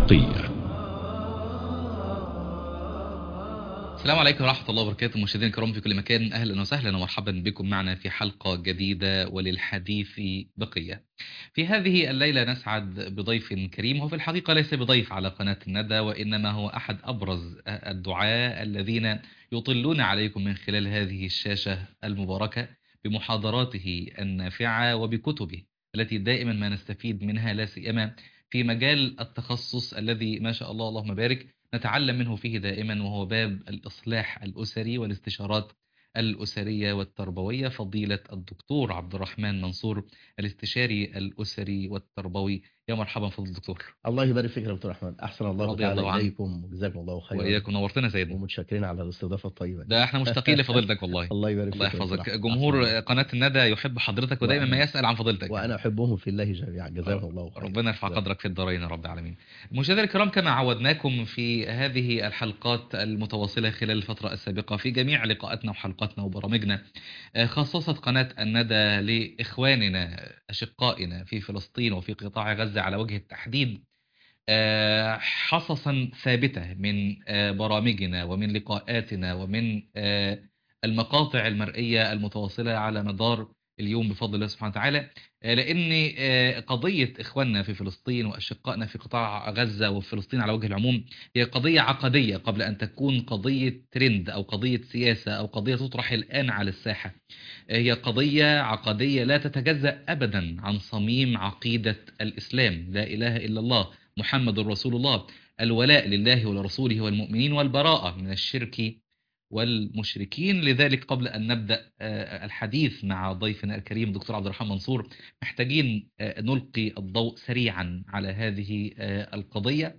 بقية السلام عليكم ورحمة الله وبركاته مشاهدينا الكرام في كل مكان أهلا وسهلا ومرحبا بكم معنا في حلقة جديدة وللحديث بقية في هذه الليلة نسعد بضيف كريم هو في الحقيقة ليس بضيف على قناة الندى وإنما هو أحد أبرز الدعاة الذين يطلون عليكم من خلال هذه الشاشة المباركة بمحاضراته النافعة وبكتبه التي دائما ما نستفيد منها لا سيما في مجال التخصص الذي ما شاء الله اللهم بارك نتعلم منه فيه دائما وهو باب الإصلاح الأسري والاستشارات الأسرية والتربوية فضيلة الدكتور عبد الرحمن منصور الاستشاري الأسري والتربوي يا مرحبا فضل الدكتور الله يبارك فيك يا دكتور احمد احسن الله رضي تعالى الله عنك. اليكم وجزاكم الله خيرا وإياكم نورتنا سيدنا ومتشكرين على الاستضافه الطيبه دي. ده احنا مشتاقين لفضيلتك والله الله يبارك الله فيك يا دكتور يحفظك أحمد. جمهور أحسن الله. قناة الندى يحب حضرتك ودائما ما وأنا- يسأل عن فضيلتك وانا احبهم في الله جميعا جزاهم الله خيرا ربنا يرفع جزاهم. قدرك في الدارين يا رب العالمين مشاهدينا الكرام كما عودناكم في هذه الحلقات المتواصلة خلال الفترة السابقة في جميع لقاءاتنا وحلقاتنا وبرامجنا آه، خصصت قناة الندى لإخواننا أشقائنا في فلسطين وفي قطاع غزة على وجه التحديد آه، حصصا ثابتة من آه، برامجنا ومن لقاءاتنا ومن آه، المقاطع المرئية المتواصلة على مدار اليوم بفضل الله سبحانه وتعالى آه، لأن آه، قضية إخواننا في فلسطين وأشقائنا في قطاع غزة وفلسطين على وجه العموم هي قضية عقدية قبل أن تكون قضية ترند أو قضية سياسة أو قضية تطرح الآن على الساحة آه، هي قضية عقدية لا تتجزأ أبدا عن صميم عقيدة الإسلام لا إله إلا الله محمد رسول الله الولاء لله ولرسوله والمؤمنين والبراءة من الشرك والمشركين لذلك قبل أن نبدأ آه، الحديث مع ضيفنا الكريم دكتور عبد الرحمن منصور محتاجين آه، نلقي الضوء سريعا على هذه آه، القضية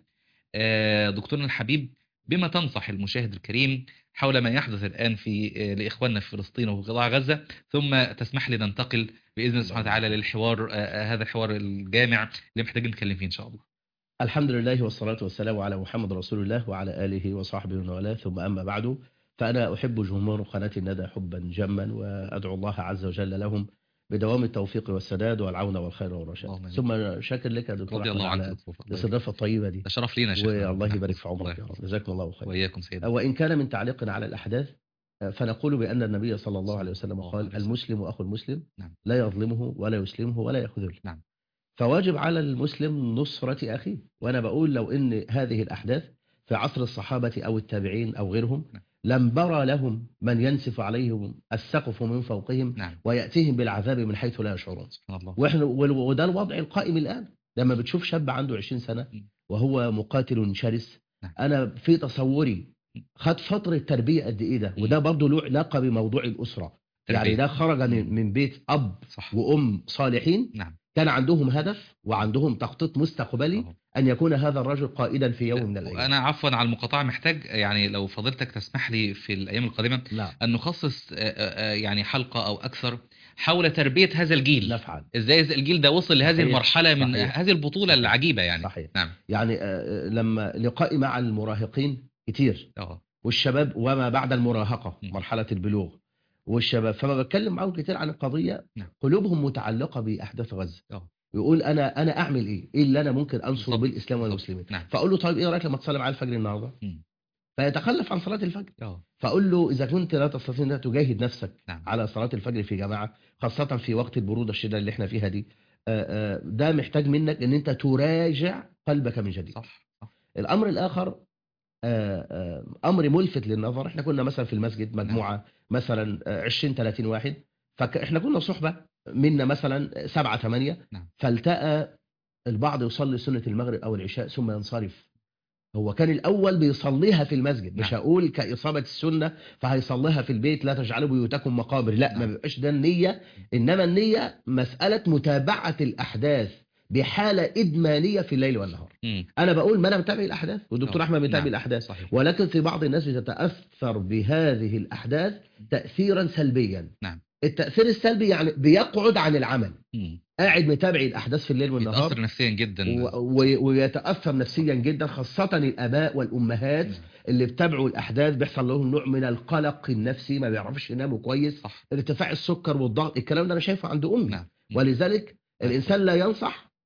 آه، دكتورنا الحبيب بما تنصح المشاهد الكريم حول ما يحدث الآن في آه، لإخواننا في فلسطين وفي قطاع غزة ثم تسمح لي ننتقل بإذن الله سبحانه وتعالى للحوار آه، آه، هذا الحوار الجامع اللي محتاجين نتكلم فيه إن شاء الله الحمد لله والصلاه والسلام على محمد رسول الله وعلى اله وصحبه ومن والاه ثم اما بعد فانا احب جمهور قناه الندى حبا جما وادعو الله عز وجل لهم بدوام التوفيق والسداد والعون والخير والرشاد اللهم آمين. ثم شاكر لك يا دكتور رضي أحمد الله عنك على يا دكتور. الاستضافه الطيبه دي ده شرف لينا يا شيخنا. والله يبارك في الله عمرك يا رب يحفظك. جزاكم الله خير وإياكم سيدنا وإن كان من تعليقنا على الأحداث آه، فنقول بأن النبي صلى الله عليه وسلم الله قال عليه وسلم. المسلم أخو المسلم نعم. لا يظلمه ولا يسلمه ولا يخذله نعم. فواجب على المسلم نصرة أخيه وأنا بقول لو أن هذه الأحداث في عصر الصحابة أو التابعين أو غيرهم نعم. لم برى لهم من ينسف عليهم السقف من فوقهم نعم ويأتيهم بالعذاب من حيث لا يشعرون سبحان الله واحنا وال- وده الوضع القائم الان لما بتشوف شاب عنده 20 سنه م. وهو مقاتل شرس نعم. انا في تصوري خد فتره تربيه قد ايه ده م. وده برضه له علاقه بموضوع الاسره يعني تربية. ده خرج من من بيت اب صح وام صالحين نعم كان عندهم هدف وعندهم تخطيط مستقبلي أهو. ان يكون هذا الرجل قائدا في يوم من الايام أنا عفوا على المقاطعة محتاج يعني لو فضلتك تسمح لي في الأيام القادمة نعم أن نخصص آه، آه، آه، يعني حلقة أو أكثر حول تربية هذا الجيل نفعل ازاي الجيل ده وصل لهذه صحيح. المرحلة من صحيح. هذه البطولة صحيح. العجيبة يعني صحيح نعم يعني آه، لما لقائي مع المراهقين كتير اه والشباب وما بعد المراهقة م. مرحلة البلوغ والشباب فما بتكلم معاهم كتير عن القضية نعم. قلوبهم متعلقة بأحداث غزة آه. يقول أنا أنا أعمل إيه؟ إيه اللي أنا ممكن أنصر بالضبط. بالإسلام بالضبط. والمسلمين؟ نعم فأقول له طيب إيه رأيك لما تصلي معايا الفجر النهاردة؟ م. فيتخلف عن صلاة الفجر اه فأقول له إذا كنت لا تستطيع أن تجاهد نفسك نعم على صلاة الفجر في جماعة خاصة في وقت البرودة الشديدة اللي احنا فيها دي آه، آه، ده محتاج منك ان انت تراجع قلبك من جديد صح صح الامر الاخر آه، آه، امر ملفت للنظر احنا كنا مثلا في المسجد مجموعه مثلا آه، 20 30 واحد فاحنا كنا صحبه منا مثلا سبعة ثمانية نعم. فالتقى البعض يصلي سنة المغرب أو العشاء ثم ينصرف هو كان الأول بيصليها في المسجد مش نعم. هقول كإصابة السنة فهيصليها في البيت لا تجعلوا بيوتكم مقابر لا ما نعم. بيبقاش ده النية إنما النية مسألة متابعة الأحداث بحالة إدمانية في الليل والنهار مم. أنا بقول ما أنا متابع الأحداث والدكتور آه. أحمد متابع نعم. الأحداث صحيح ولكن في بعض الناس بتتأثر بهذه الأحداث تأثيرا سلبيا نعم. التأثير السلبي يعني بيقعد عن العمل مم. قاعد متابع الأحداث في الليل والنهار يتأثر نفسيا جدا و... و... ويتأثر نفسيا جدا خاصة الآباء والأمهات مم. اللي بتابعوا الأحداث بيحصل لهم نوع من القلق النفسي ما بيعرفش يناموا كويس صح ارتفاع السكر والضغط الكلام ده أنا شايفه عند أمي نعم ولذلك الإنسان لا ينصح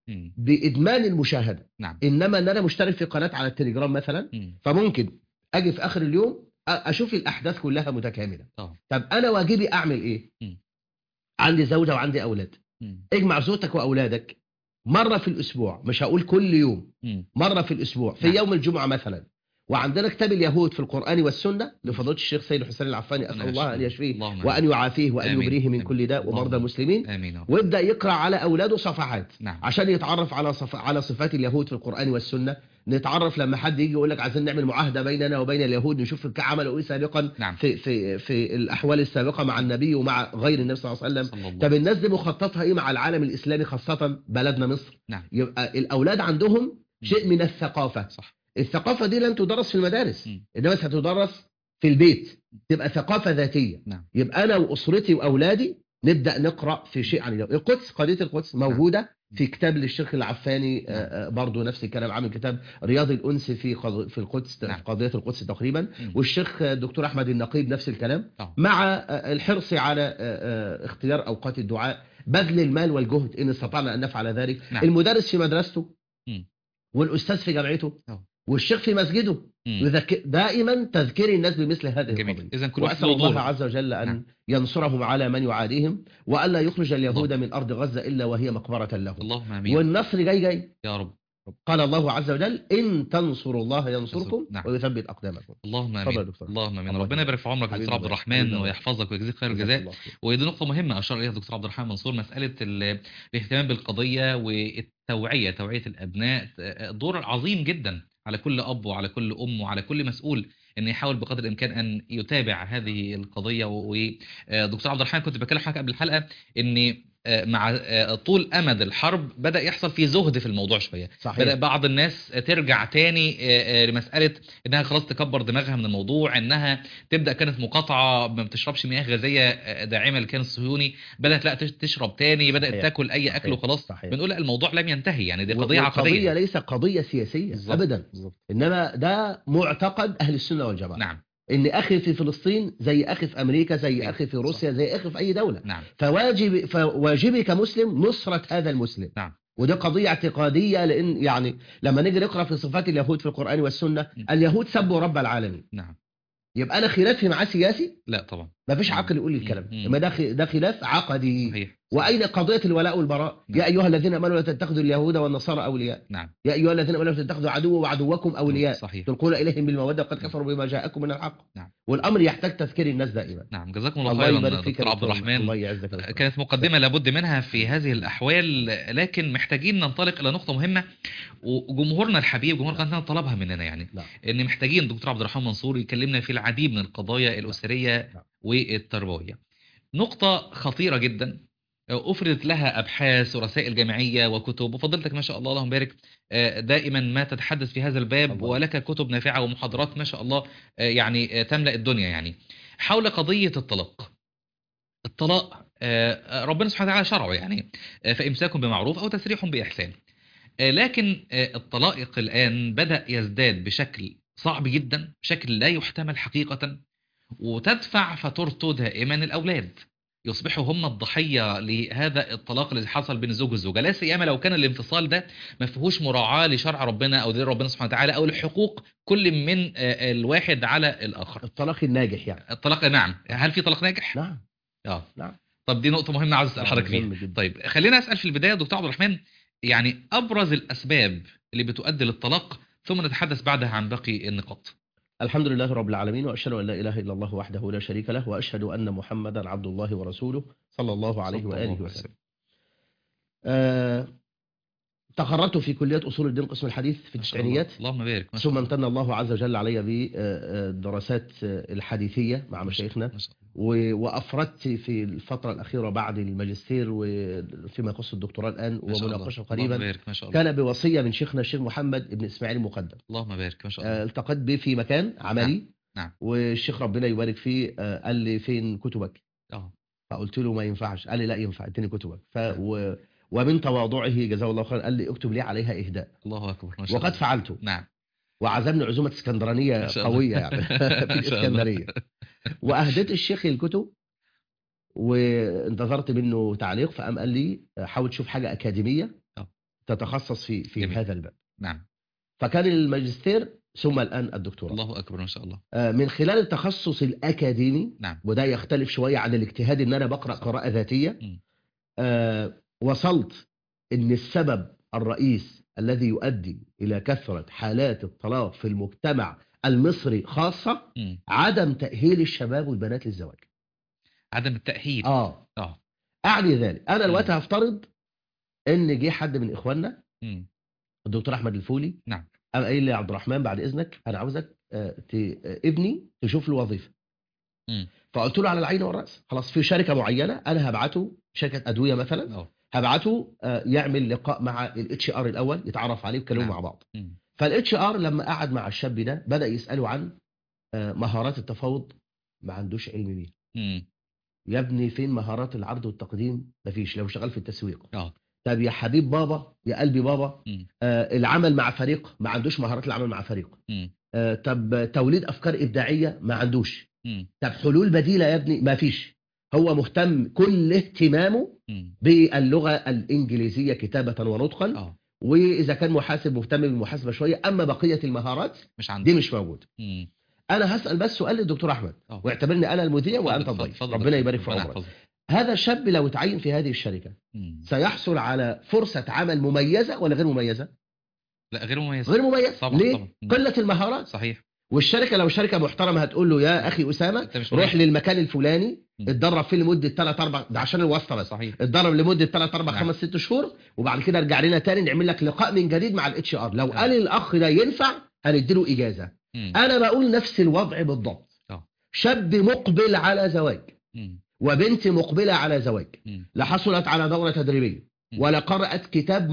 مم. بادمان المشاهده نعم انما ان انا مشترك في قناه على التليجرام مثلا مم. فممكن اجي في اخر اليوم أ- اشوف الاحداث كلها متكامله طبعا طب انا واجبي اعمل ايه مم. عندي زوجه وعندي اولاد مم. اجمع زوجتك واولادك مره في الاسبوع مش هقول كل يوم مم. مره في الاسبوع في نعم. يوم الجمعه مثلا وعندنا كتاب اليهود في القران والسنه لفضيله الشيخ سيد حسين العفاني اسال الله ان يشفيه اللهم وان يعافيه وان آمين. يبريه من آمين. كل داء ومرضى اللهم المسلمين امين يا رب. ويبدا يقرا على اولاده صفحات نعم عشان يتعرف على صف... على صفات اليهود في القرآن والسنة نتعرف لما حد يجي يقول لك عايزين نعمل معاهدة بيننا وبين اليهود نشوف كا- عملوا ايه سابقا نعم. في في في الأحوال السابقة مع النبي ومع غير النبي صلى الله عليه وسلم صلى الله طب الناس دي مخططها ايه مع العالم الإسلامي خاصة بلدنا مصر نعم يبقى الأولاد عندهم شيء من الثقافة صح الثقافة دي لن تدرس في المدارس مم. إنما ستدرس في البيت تبقى ثقافة ذاتية نعم يبقى أنا وأسرتي وأولادي نبدأ نقرأ في شيء عن اليهود. القدس قضية القدس موجودة في كتاب للشيخ العفاني آه، آه، برضه نفس الكلام عامل كتاب رياض الأنس في قض- في القدس نعم. في قضية القدس تقريبا مم. والشيخ الدكتور أحمد النقيب نفس الكلام طبعا. مع آه، الحرص على آه، آه، اختيار أوقات الدعاء بذل المال والجهد إن استطعنا أن نفعل ذلك نعم. المدرس في مدرسته مم. والأستاذ في جامعته أه. والشيخ في مسجده مم. يذكر دائما تذكير الناس بمثل هذه جميل القضية اذا كل واحد وأسأل له الله دور عز وجل أن نعم. ينصرهم على من يعاديهم وألا يخرج اليهود من أرض غزة إلا وهي مقبرة لهم اللهم امين والنصر جاي جاي يا رب قال الله عز وجل إن تنصروا الله ينصركم نعم. ويثبت أقدامكم اللهم اتفضل يا امين دكتور. اللهم امين الله ربنا يبارك في عمرك يا حبيبي دكتور عبد الله. الرحمن حبيبي الله. ويحفظك ويجزيك خير جزاك الجزاء الله خير. ودي نقطة مهمة أشار إليها الدكتور عبد الرحمن منصور مسألة ال- الاهتمام بالقضية والتوعية توعية الأبناء دور عظيم جدا على كل أب وعلى كل أم وعلى كل مسؤول أن يحاول بقدر الإمكان أن يتابع هذه القضية ودكتور عبد الرحمن كنت بكلم حضرتك قبل الحلقة أن مع طول أمد الحرب بدأ يحصل في زهد في الموضوع شوية بدأ صحيح بعض الناس ترجع تاني آه، آه، لمسألة انها خلاص تكبر دماغها من الموضوع انها تبدأ كانت مقاطعة ما بتشربش مياه غازية آه، داعمة للكيان الصهيوني بدأت لا تش- تشرب تاني بدأت صحيح. تاكل اي اكل صحيح. وخلاص صحيح. بنقول لا الموضوع لم ينتهي يعني دي قضية والقضية عقدية ليس قضية سياسية بالظبط. أبدا بالظبط. إنما ده معتقد أهل السنة والجماعة نعم إن أخي في فلسطين زي أخي في أمريكا زي أيوة. أخي في روسيا زي أخي في أي دولة نعم فواجب فواجبي كمسلم نصرة هذا المسلم نعم. وده قضية اعتقادية لأن يعني لما نيجي نقرأ في صفات اليهود في القرآن والسنة م. اليهود سبوا رب العالمين نعم يبقى أنا خلافي معاه سياسي لا طبعا ما فيش م. عقل يقول لي الكلام م. ده إنما ده خ- ده خلاف عقدي صحيح وأين قضية الولاء والبراء نعم. يا أيها الذين آمنوا لا تتخذوا اليهود والنصارى أولياء نعم يا أيها الذين آمنوا لا تتخذوا عدو وعدوكم أولياء صحيح تلقون إليهم بالمودة وقد كفروا بما جاءكم من الحق نعم. والأمر يحتاج تذكير الناس دائما نعم جزاكم الله الله خيرا يبارك فيك يا دكتور عبد دكتور. الرحمن الله يعزك يا دكتور. كانت مقدمة لابد منها في هذه الأحوال لكن محتاجين ننطلق إلى نقطة مهمة وجمهورنا الحبيب جمهور قناتنا طلبها مننا يعني نعم. إن محتاجين دكتور عبد الرحمن منصور يكلمنا في العديد من القضايا الأسرية نعم. والتربوية نقطة خطيرة جدا أفردت لها أبحاث ورسائل جامعية وكتب وفضلتك ما شاء الله اللهم بارك آه، دائما ما تتحدث في هذا الباب الله. ولك كتب نافعة ومحاضرات ما شاء الله آه، يعني آه، تملأ الدنيا يعني حول قضية الطلاق الطلاق آه، آه، ربنا سبحانه وتعالى شرعه يعني آه، فإمساك بمعروف أو تسريح بإحسان آه، لكن آه، الطلائق الآن بدأ يزداد بشكل صعب جدا بشكل لا يحتمل حقيقة وتدفع فاتورته دائما الأولاد يصبحوا هم الضحية لهذا الطلاق الذي حصل بين الزوج والزوجة لا سيما لو كان الانفصال ده ما فيهوش مراعاة لشرع ربنا أو دين ربنا سبحانه وتعالى أو لحقوق كل من آه، الواحد على الآخر الطلاق الناجح يعني الطلاق نعم هل في طلاق ناجح؟ نعم اه نعم. طب دي نقطة مهمة عاوز أسأل حضرتك فيها مهم جدا. طيب خلينا أسأل في البداية دكتور عبد الرحمن يعني أبرز الأسباب اللي بتؤدي للطلاق ثم نتحدث بعدها عن باقي النقاط الحمد لله رب العالمين وأشهد أن لا إله إلا الله وحده لا شريك له وأشهد أن محمدا عبد الله ورسوله صلى الله عليه صلى الله وآله عليه وسلم آه تخرجت في كلية أصول الدين قسم الحديث في ما شاء الله. التسعينيات اللهم بارك ما شاء ثم الله امتن الله عز وجل علي بالدراسات الحديثية مع مشايخنا ما شاء الله و- وأفردت في الفترة الأخيرة بعد الماجستير وفيما يخص الدكتوراه الآن ما شاء الله. ومناقشة اللهم قريبا بارك ما شاء الله كان بوصية من شيخنا الشيخ محمد بن إسماعيل المقدم اللهم بارك ما شاء الله آه، التقيت به في مكان عملي نعم. والشيخ ربنا يبارك فيه آه، قال لي فين كتبك اه فقلت له ما ينفعش قال لي لا ينفع اديني كتبك ف نعم. و... ومن تواضعه جزاه الله خيرا قال لي اكتب لي عليها اهداء الله أكبر ما شاء وقد الله فعلته نعم وعزمني عزومه اسكندرانيه ما شاء الله. قويه يعني في ما شاء الله. الاسكندريه واهديت الشيخ الكتب وانتظرت منه تعليق فقام قال لي حاول تشوف حاجه اكاديميه آه. تتخصص في في جميل. هذا الباب نعم فكان الماجستير ثم الان الدكتوراه الله اكبر ما شاء الله آه، من خلال التخصص الاكاديمي نعم وده يختلف شويه عن الاجتهاد ان انا بقرا قراءه ذاتيه مم. آه، وصلت ان السبب الرئيس الذي يؤدي الى كثره حالات الطلاق في المجتمع المصري خاصه مم. عدم تاهيل الشباب والبنات للزواج عدم التاهيل اه اه اعني ذلك انا دلوقتي هفترض ان جه حد من اخواننا مم. الدكتور احمد الفولي نعم. قام قايل لي يا عبد الرحمن بعد اذنك انا عاوزك آه، ت- آه، ابني تشوف له وظيفه مم. فقلت له على العين والراس خلاص في شركه معينه انا هبعته شركه ادويه مثلا اه هبعته آه، يعمل لقاء مع الاتش ار الاول يتعرف عليه ويتكلموا نعم. مع بعض مم. فالاتش ار لما قعد مع الشاب ده بدا يساله عن آه، مهارات التفاوض ما عندوش علم بيها مم. يا ابني فين مهارات العرض والتقديم مفيش لو شغال في التسويق اه طب يا حبيب بابا يا قلبي بابا مم. آه العمل مع فريق ما عندوش مهارات العمل مع فريق مم. آه طب توليد افكار ابداعيه ما عندوش مم. طب حلول بديله يا ابني ما فيش هو مهتم كل اهتمامه مم. باللغه الانجليزيه كتابه ونطقا اه واذا كان محاسب مهتم بالمحاسبه شويه اما بقيه المهارات مش عندي دي مش موجوده مم. انا هسال بس سؤال للدكتور احمد اه واعتبرني انا المذيع وانت اتفضل، الضيف اتفضل. ربنا يبارك في ربنا عمرك يحفظك. هذا الشاب لو اتعين في هذه الشركه مم. سيحصل على فرصه عمل مميزه ولا غير مميزه لا غير مميز غير مميز طبعا، ليه طبعا. مم. قله المهارات صحيح والشركه لو شركه محترمه هتقول له يا اخي اسامه انت مش روح مميز. للمكان الفلاني مم. اتدرب فيه لمده 3 4 ده عشان الواسطه بس صحيح اتدرب لمده 3 4 نعم. 5 6 شهور وبعد كده ارجع لنا تاني نعمل لك لقاء من جديد مع الاتش ار لو نعم. قال الاخ ده ينفع هنديله اجازه مم. انا بقول نفس الوضع بالضبط اه. شاب مقبل على زواج مم. وبنت مقبله على زواج مم. لا حصلت على دوره تدريبيه مم. ولا قرأت كتاب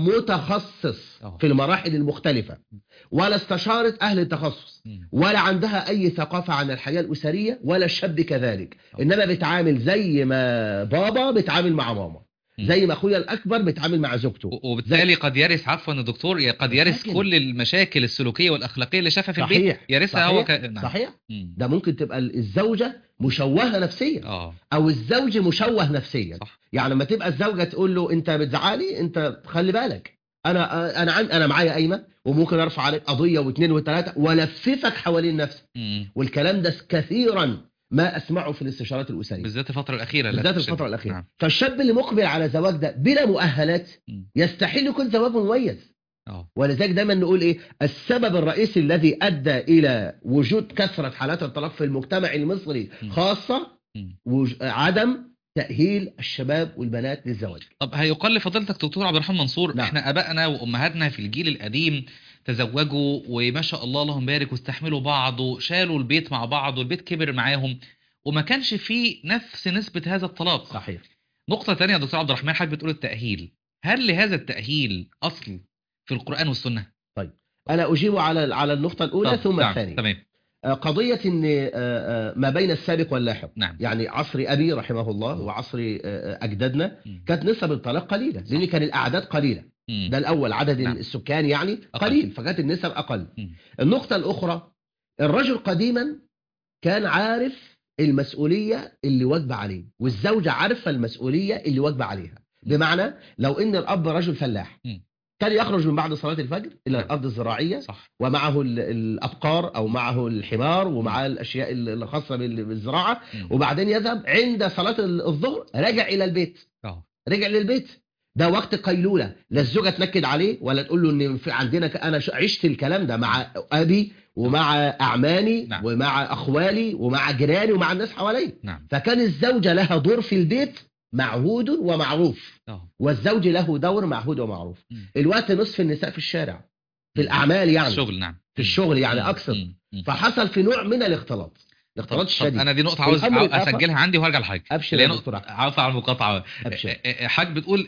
متخصص اه. في المراحل المختلفة ولا استشارت أهل التخصص مم. ولا عندها أي ثقافة عن الحياة الأسرية ولا الشاب كذلك اه. إنما بتعامل زي ما بابا بتعامل مع ماما مم. زي ما أخويا الأكبر بتعامل مع زوجته و- وبالتالي قد يرث عفوا يا دكتور قد يرث مشاكل. كل المشاكل السلوكيه والاخلاقيه اللي شافها في البيت صحيح يرثها هو ك... صحيح نعم. صحيح مم. ده ممكن تبقى الزوجة مشوهة نفسيا اه أو الزوج مشوه نفسيا صح يعني لما تبقى الزوجه تقول له انت بتزعلي انت خلي بالك انا انا عن انا معايا قايمه وممكن ارفع عليك قضيه واثنين وثلاثه والففك حوالين نفسك مم. والكلام ده كثيرا ما اسمعه في الاستشارات الاسريه بالذات الفتره الاخيره لا بالذات تشد. الفتره الاخيره نعم. فالشاب اللي مقبل على زواج ده بلا مؤهلات مم. يستحيل يكون زواج مميز اه ولذلك دايما نقول ايه السبب الرئيسي الذي ادى الى وجود كثره حالات الطلاق في المجتمع المصري مم. خاصه مم. وج- عدم تاهيل الشباب والبنات للزواج طب هيقال لفضيلتك دكتور عبد الرحمن منصور نعم. احنا ابائنا وامهاتنا في الجيل القديم تزوجوا وما شاء الله اللهم بارك واستحملوا بعض وشالوا البيت مع بعض والبيت كبر معاهم وما كانش فيه نفس نسبة هذا الطلاق صحيح نقطة تانية يا دكتور عبد الرحمن حضرتك بتقول التأهيل هل لهذا التأهيل أصل في القرآن والسنة؟ انا اجيب على على النقطه الاولى طب، ثم نعم. الثانيه تمام آه، قضيه ان آه، آه، ما بين السابق واللاحق نعم يعني عصر ابي رحمه الله وعصر آه، آه، اجدادنا مم. كانت نسب الطلاق قليله لان كان الاعداد قليله مم. ده الاول عدد نعم. السكان يعني أقل. قليل فكانت النسب اقل مم. النقطه الاخرى الرجل قديما كان عارف المسؤوليه اللي واجبه عليه والزوجه عارفه المسؤوليه اللي واجبه عليها بمعنى لو ان الاب رجل فلاح مم. كان يخرج من بعد صلاه الفجر الى نعم. الارض الزراعيه صح ومعه ال- الابقار او معه الحمار ومعه الاشياء الخاصه بال- بالزراعه مم. وبعدين يذهب عند صلاه الظهر رجع الى البيت اه رجع للبيت ده وقت قيلوله لا الزوجه تنكد عليه ولا تقول له ان في عندنا ك- انا ش- عشت الكلام ده مع ابي ومع اعمامي نعم. ومع اخوالي ومع جيراني ومع الناس حواليا نعم فكان الزوجه لها دور في البيت معهود ومعروف اه والزوج له دور معهود ومعروف مم. الوقت نصف النساء في الشارع في الاعمال يعني الشغل نعم في الشغل يعني مم. اكثر مم. مم. فحصل في نوع من الاختلاط طب, الاختلاط طب الشديد انا دي نقطة عاوز الأمر عاوز الآخر- اسجلها عندي وهرجع لحضرتك ابشر لأن يا دكتور أحمد. عفوا على المقاطعة ابشر حضرتك بتقول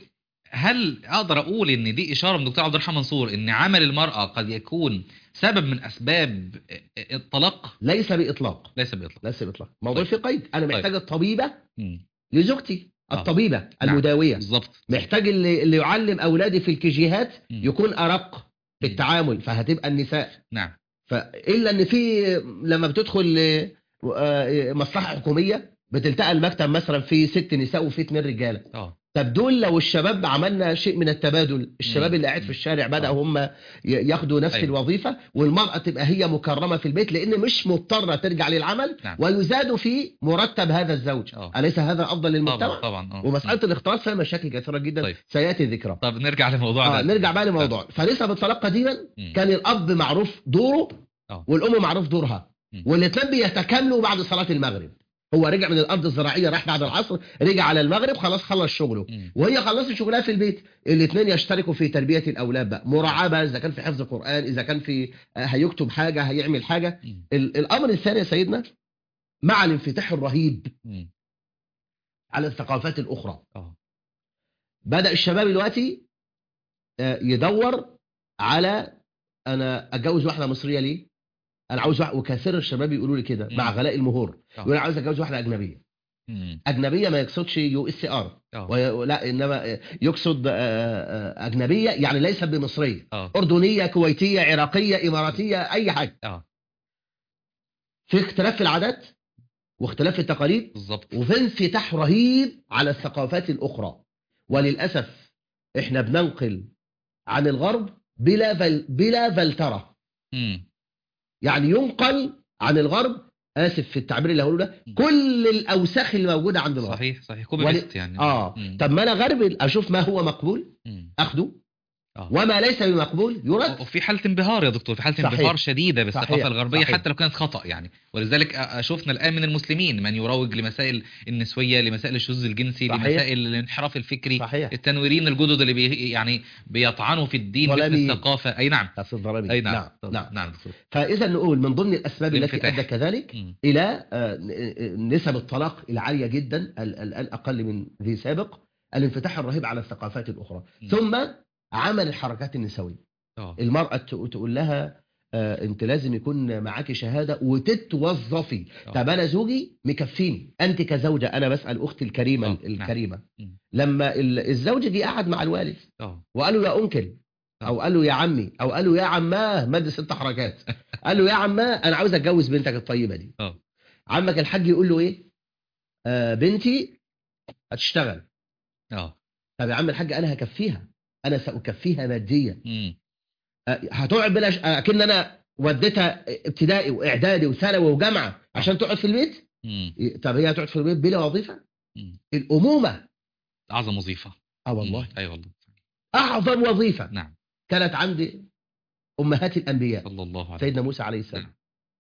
هل اقدر اقول ان دي اشاره من دكتور عبد الرحمن منصور ان عمل المراه قد يكون سبب من اسباب الطلاق ليس باطلاق ليس باطلاق ليس باطلاق موضوع طيب. في قيد انا طيب. محتاج الطبيبه مم. لزوجتي آه. الطبيبه المداويه بالظبط محتاج اللي, اللي يعلم اولادي في الكيجيهات مم. يكون ارق في التعامل فهتبقى النساء نعم فالا ان في لما بتدخل آه، آه، مصلحه حكوميه بتلتقى المكتب مثلا في ست نساء وفي اتنين رجاله اه طب دول لو الشباب عملنا شيء من التبادل الشباب مم. اللي قاعد في مم. الشارع بدأوا آه. هم ي- ياخدوا نفس أيوة. الوظيفة والمرأة تبقى هي مكرمة في البيت لأن مش مضطرة ترجع للعمل نعم. ويزاد في مرتب هذا الزوج آه. أليس هذا أفضل طبعا للمجتمع طبعا آه. ومسألة الاختلاط فيها مشاكل كثيرة جدا طيب. سيأتي ذكرها طب نرجع لموضوعنا آه نرجع بقى لموضوع فنسب الطلاق قديما مم. كان الأب معروف دوره آه. والأم معروف دورها مم. والاثنين بيتكاملوا بعد صلاة المغرب هو رجع من الأرض الزراعية راح بعد العصر رجع على المغرب خلاص خلص شغله مم. وهي خلصت شغلها في البيت الاثنين يشتركوا في تربية الأولاد بقى مراعاة بقى إذا كان في حفظ قرآن إذا كان في آه، هيكتب حاجة هيعمل حاجة مم. ال- الأمر الثاني يا سيدنا مع الانفتاح الرهيب مم. على الثقافات الأخرى آه. بدأ الشباب دلوقتي آه، يدور على أنا أتجوز واحدة مصرية ليه؟ أنا عاوز واحد وكثير الشباب يقولوا لي كده مع مم. غلاء المهور آه. يقول أنا عاوز أتجوز واحدة أجنبية مم. أجنبية ما يقصدش يو اس ار آه. لا إنما يقصد آه، آه، أجنبية يعني ليست بمصرية آه. أردنية كويتية عراقية إماراتية أي حاجة آه. في اختلاف في العادات واختلاف في التقاليد بالظبط وفي انفتاح رهيب على الثقافات الأخرى وللأسف احنا بننقل عن الغرب بلا فل... بلا فلترة مم. يعني ينقل عن الغرب آسف في التعبير اللي هقوله ده كل الأوساخ اللي موجودة عند الغرب صحيح صحيح كوبي ول- بيست يعني اه مم. طب ما انا غربي اشوف ما هو مقبول مم. اخده آه. وما ليس بمقبول يرد وفي حالة انبهار يا دكتور في حالة صحيح. انبهار شديدة بالثقافة صحيح. الغربية صحيح. حتى لو كانت خطأ يعني ولذلك أ- شفنا الآن من المسلمين من يروج لمسائل النسوية لمسائل الشذوذ الجنسي صحيح. لمسائل الانحراف الفكري صحيح التنويرين الجدد اللي بي يعني بيطعنوا في الدين مثل ظلاميين. الثقافة أي نعم بس الضربي أي نعم نعم, طب- نعم. نعم دكتور فاذا نقول من ضمن الاسباب التي الانفتاح. ادت كذلك مم. الى آه، ن- نسب الطلاق العاليه جدا ال- الان اقل من ذي سابق الانفتاح الرهيب على الثقافات الاخرى مم. ثم عمل الحركات النسويه آه. المراه ت- تقول لها آه، انت لازم يكون معاكي شهاده وتتوظفي آه. طب انا زوجي مكفيني انت كزوجه انا بسال اختي الكريمه آه، الكريمه مم. لما ال- الزوج جه قعد مع الوالد آه. وقال له يا انكل او قال له يا عمي او قال له يا عماه مد ست حركات قال له يا عماه انا عاوز اتجوز بنتك الطيبه دي آه. عمك الحاج يقول له ايه آه بنتي هتشتغل آه. طب يا عم الحاج انا هكفيها انا ساكفيها ماديا مم. آه هتقعد بلا ش... اكن انا وديتها ابتدائي واعدادي وثانوي وجامعه عشان تقعد في البيت مم. طب هي هتقعد في البيت بلا وظيفه مم. الامومه أعظم وظيفة اه والله مم. أي والله اعظم وظيفه نعم كانت عند امهات الانبياء صلى الله عليه سيدنا موسى عليه السلام نعم.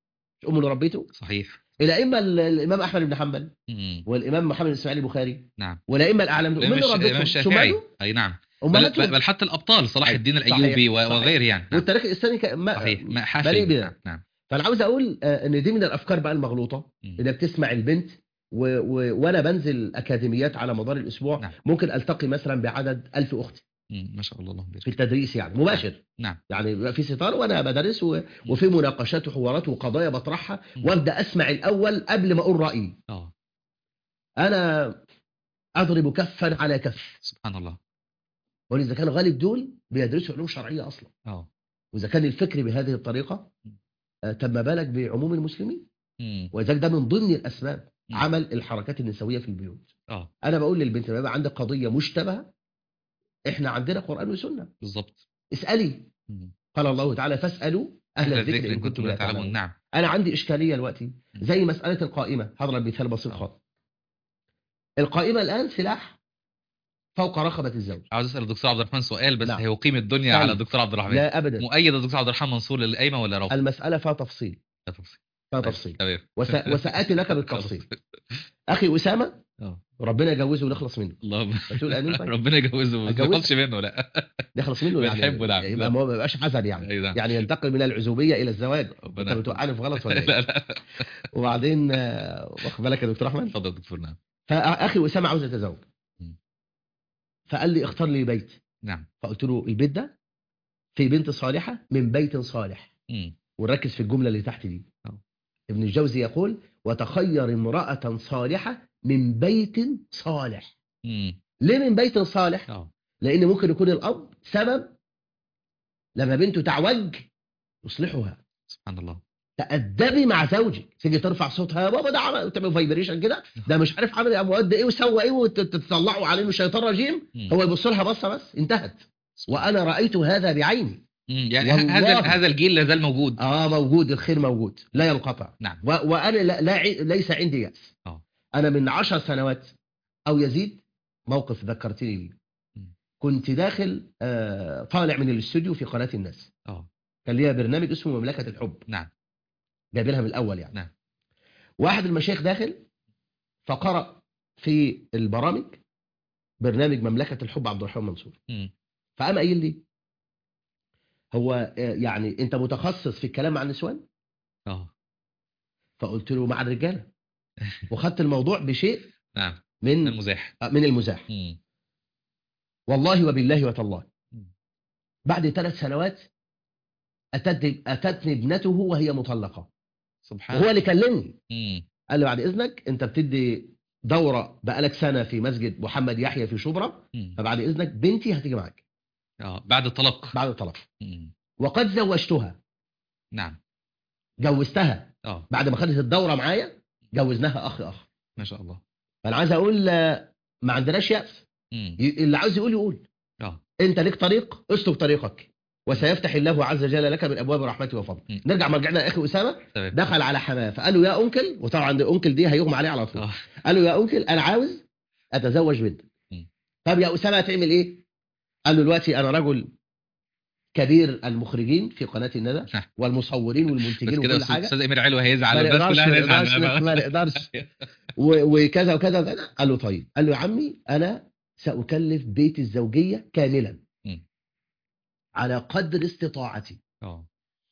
مش امه اللي ربيته صحيح الائمه ال- الامام احمد بن حنبل مم. والامام محمد بن اسماعيل البخاري نعم والائمه الاعلام دول الإمام من الش- الإمام ربتهم الشافعي شماله أي نعم بل, بل, امهاتهم بل حتى الأبطال صلاح أيوة. الدين صحيح. الأيوبي و- صحيح. وغيره يعني نعم. والتاريخ الاسلامي كان- ما صحيح ما حاشا بليء نعم. بذلك. نعم فانا عاوز اقول آه، ان دي من الافكار بقى المغلوطه مم. انك تسمع البنت و... و... وانا بنزل اكاديميات على مدار الاسبوع نعم. ممكن التقي مثلا بعدد ألف اخت مم. ما شاء الله اللهم في بارك التدريس يعني مباشر نعم يعني بيبقى في ستار وانا بدرس و... وفي مناقشات وحوارات وقضايا بطرحها مم. وابدا اسمع الاول قبل ما اقول رايي اه انا اضرب كفا على كف سبحان الله واذا كان غالب دول بيدرسوا علوم شرعيه اصلا اه واذا كان الفكر بهذه الطريقه آه، طب ما بالك بعموم المسلمين مم. ولذلك ده من ضمن الاسباب مم. عمل الحركات النسويه في البيوت اه انا بقول للبنت لما يبقى عندك قضيه مشتبهه احنا عندنا قران وسنه بالظبط اسالي مم. قال الله تعالى فاسالوا اهل الذكر ان كنتم لا تعلمون نعم انا عندي اشكاليه دلوقتي زي مساله القائمه هضرب مثال بسيط آه. خالص القائمه الان سلاح فوق رقبه الزوج عاوز اسال الدكتور عبد الرحمن سؤال بس نعم. هيقيم الدنيا سأل. على الدكتور عبد الرحمن لا ابدا مؤيد الدكتور عبد الرحمن منصور للقايمه ولا روح المساله فيها تفصيل لا تفصيل فيها طيب، تفصيل تمام وس... وساتي لك بالتفصيل خلاص. اخي اسامه اه ربنا يجوزه ونخلص منه اللهم بتقول امين طيب ربنا يجوزه ما أتجوز؟ يخلصش منه لا نخلص منه يعني بنحبه، نعم. يبقى ما يبقاش حزن يعني أي نعم. يعني ينتقل من العزوبيه الى الزواج انت ربنا بتوقعني في غلط ولا لا ايه لا وبعدين آه، واخد بالك يا دكتور احمد اتفضل يا دكتور نعم فاخي اسامه عاوز يتزوج مم. فقال لي اختار لي بيت نعم فقلت له البيت ده في بنت صالحه من بيت صالح مم. ونركز في الجمله اللي تحت دي أه. ابن الجوزي يقول وتخير امراه صالحه من بيت صالح مم. ليه من بيت صالح اه لان ممكن يكون الاب سبب لما بنته تعوج يصلحها سبحان الله تأدبي مع زوجك تيجي ترفع صوتها يا بابا ده عمل تعمل فايبريشن كده ده مش عارف عمل اموال ايه وسوى ايه وتطلعوا عليه انه شيطان رجيم مم. هو يبص لها بصه بس انتهت وانا رايت هذا بعيني مم. يعني والله. هذا هذا الجيل لا زال موجود اه موجود الخير موجود لا ينقطع نعم و... وانا لا... لا... ع- ليس عندي ياس آه. انا من عشر سنوات او يزيد موقف ذكرتني بيه مم. كنت داخل آه طالع من الاستوديو في قناه الناس اه كان ليها برنامج اسمه مملكه الحب نعم جايبينها من الاول يعني نعم. واحد المشايخ داخل فقرأ في البرامج برنامج مملكة الحب عبد الرحمن منصور مم. فقام قايل لي هو آه، يعني انت متخصص في الكلام مع النسوان اه فقلت له مع الرجاله وخدت الموضوع بشيء نعم من من المزاح آه، من المزاح مم. والله وبالله وتالله مم. بعد ثلاث سنوات أتت أتتني ابنته وهي مطلقة سبحان وهو اللي كلمني مم. قال لي بعد إذنك أنت بتدي دورة بقالك سنة في مسجد محمد يحيى في شبرا مم. فبعد إذنك بنتي هتيجي معاك اه بعد الطلاق بعد الطلاق مم. وقد زوجتها نعم جوزتها اه بعد ما خدت الدورة معايا جوزناها أخ أخ ما شاء الله فأنا عايز أقول آه، ما عندناش يأس مم. ي- اللي عاوز يقول يقول اه أنت ليك طريق اسلك طريقك وسيفتح الله عز وجل لك من أبواب رحمته وفضله مم. نرجع مرجعنا يا أخي أسامة تمام دخل على حماه فقال له يا أنكل وطبعا الأنكل دي هيغمى عليه على طول اه قال له يا أنكل أنا عاوز أتزوج بنتك مم. طب يا أسامة هتعمل إيه؟ قال له دلوقتي أنا رجل كبير المخرجين في قناة الندى نعم. والمصورين بس والمنتجين كده وكل أستاذ- حاجة استاذ امير علو ما هيزعل الناس نقدرش كلها ما هتزعل نقدرش ما نقدرش و- وكذا وكذا وكذا قال له طيب قال له يا عمي أنا سأكلف بيت الزوجية كاملا مم. على قدر استطاعتي اه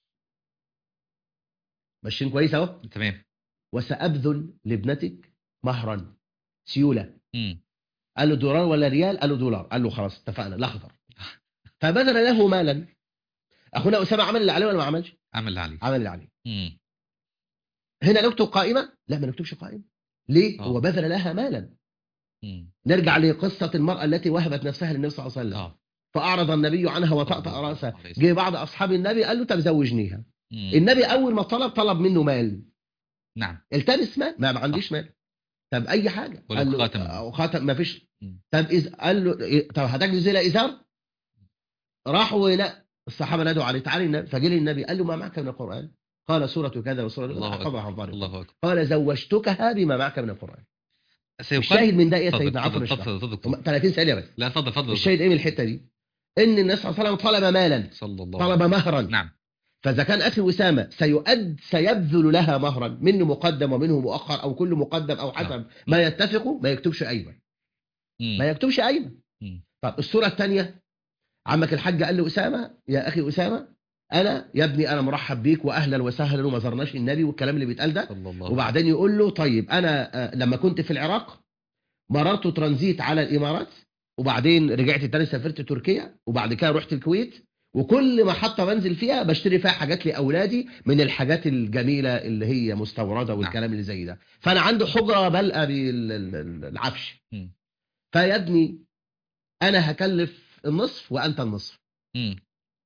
ماشيين كويس اهو تمام وسأبذل لابنتك مهرا سيولة مم. قال له دولار ولا ريال قال له دولار قال له خلاص اتفقنا الاخضر فبذل له مالا اخونا اسامه عمل اللي عليه ولا ما عملش عمل اللي عليه عمل اللي عليه مم. هنا نكتب قائمه لا ما نكتبش قائمه ليه آه. هو بذل لها مالا مم. نرجع لقصه المراه التي وهبت نفسها للنبي صلى الله عليه وسلم اه فاعرض النبي عنها وطأطأ الله راسه عليه وسلم. جه بعض اصحاب النبي قال له طب زوجنيها مم. النبي اول ما طلب طلب منه مال نعم التمس مال ما, ما عنديش مال طب اي حاجه ولو قال له خاتم. آه، خاتم ما فيش مم. طب إز... قال له إيه، طب هتجلس الى ازار راحوا لا الصحابه نادوا عليه تعالى النبي فجه لي النبي قال له ما معك من القران قال سوره كذا وسوره الله كذا أكبر. حفظها عن ظهر الله اكبر قال زوجتكها بما معك من القران سيقال الشاهد من ده ايه يا اتفضل سيدنا عفوا اتفضل اشرح. اتفضل اتفضل هم 30 ثانيه بس لا اتفضل اتفضل الشاهد ايه من الحته دي ان النبي صلى الله عليه وسلم طلب مالا صلى الله طلب مهرا نعم فاذا كان اخي اسامه سيؤد سيبذل لها مهرا منه مقدم ومنه مؤخر او كل مقدم او حسب ما يتفقوا ما يكتبش ايمن مم. ما يكتبش ايمن مم. طب الصوره الثانيه عمك الحاج قال له اسامه يا اخي اسامه انا يا ابني انا مرحب بيك واهلا وسهلا وما زرناش النبي والكلام اللي بيتقال ده صلى الله وبعدين يقول له طيب انا آه، لما كنت في العراق مررت ترانزيت على الامارات وبعدين رجعت تاني سافرت تركيا وبعد كده رحت الكويت وكل محطه بنزل فيها بشتري فيها حاجات لاولادي من الحاجات الجميله اللي هي مستورده والكلام اللي زي ده فانا عندي حجره بلقى بالعفش مم. فيا ابني انا هكلف النصف وانت النصف مم.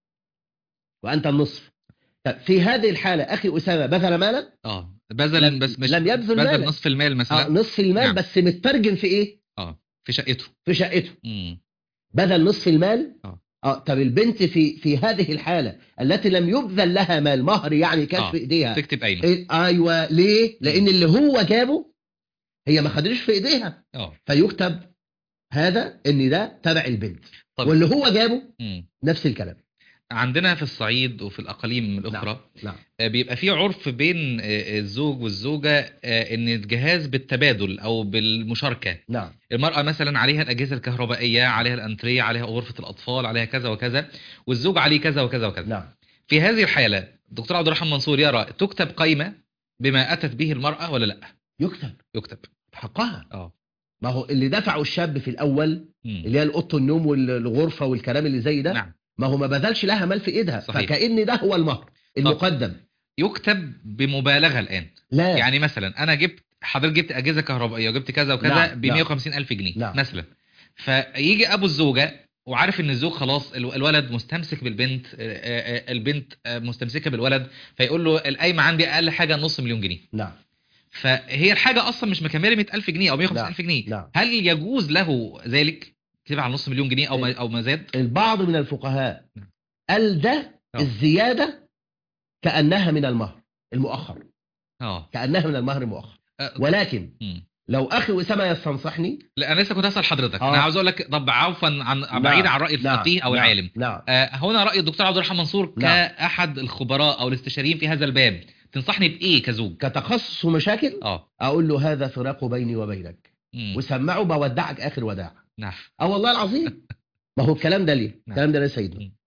وانت النصف طب في هذه الحاله اخي اسامه بذل مالا اه بذل لم- بس مش لم يبذل مالا. بذل نصف المال آه مثلا نصف المال نعم. بس مترجم في ايه اه في شقته في شقته مم. بذل نصف المال آه. اه طب البنت في في هذه الحاله التي لم يبذل لها مال مهر يعني كاش آه. في ايديها تكتب ايمن إيه ايوه ليه لان اللي هو جابه هي ما خدتش في ايديها اه فيكتب هذا ان ده تبع البنت طب. واللي هو جابه مم. نفس الكلام عندنا في الصعيد وفي الاقاليم الاخرى نعم آه، بيبقى في عرف بين آه، الزوج والزوجه آه، ان الجهاز بالتبادل او بالمشاركه نعم المرأة مثلا عليها الأجهزة الكهربائية عليها الأنتريه عليها غرفة الأطفال عليها كذا وكذا والزوج عليه كذا وكذا وكذا نعم في هذه الحالة الدكتور عبد الرحمن منصور يرى تكتب قائمة بما أتت به المرأة ولا لا يكتب يكتب حقها اه ما هو اللي دفعه الشاب في الاول مم. اللي هي الاوضه النوم والغرفه والكلام اللي زي ده نعم ما هو ما بذلش لها مال في ايدها صحيح. فكأن ده هو المهر المقدم يكتب بمبالغة الآن لا يعني مثلا أنا جبت حضرتك جبت أجهزة كهربائية وجبت كذا وكذا نعم، ب 150 ألف جنيه نعم. مثلا فيجي أبو الزوجة وعارف ان الزوج خلاص الو- الولد مستمسك بالبنت آه، آه، البنت آه، مستمسكه بالولد فيقول له القايمه عندي اقل حاجه نص مليون جنيه نعم فهي الحاجه اصلا مش مكمله 100000 جنيه او 150000 جنيه نعم هل يجوز له ذلك يكتب على نص مليون جنيه او ما او ما زاد البعض من الفقهاء نعم. قال ده آه. الزيادة كأنها من المهر المؤخر اه كأنها من المهر المؤخر آه، ولكن مم. لو أخي أسامة يستنصحني لا انا لسه كنت اسال حضرتك آه. انا عاوز اقول لك طب عفوا عن بعيد عن راي نعم. الفقيه او نعم. العالم نعم آه، هنا راي الدكتور عبد الرحمن منصور نعم. كاحد الخبراء او الاستشاريين في هذا الباب تنصحني بايه كزوج كتخصص ومشاكل اه أقول له هذا فراق بيني وبينك مم. وسمعه بودعك آخر وداع نعم اه والله العظيم ما هو الكلام ده ليه نعم. الكلام ده ليه سيدنا مم.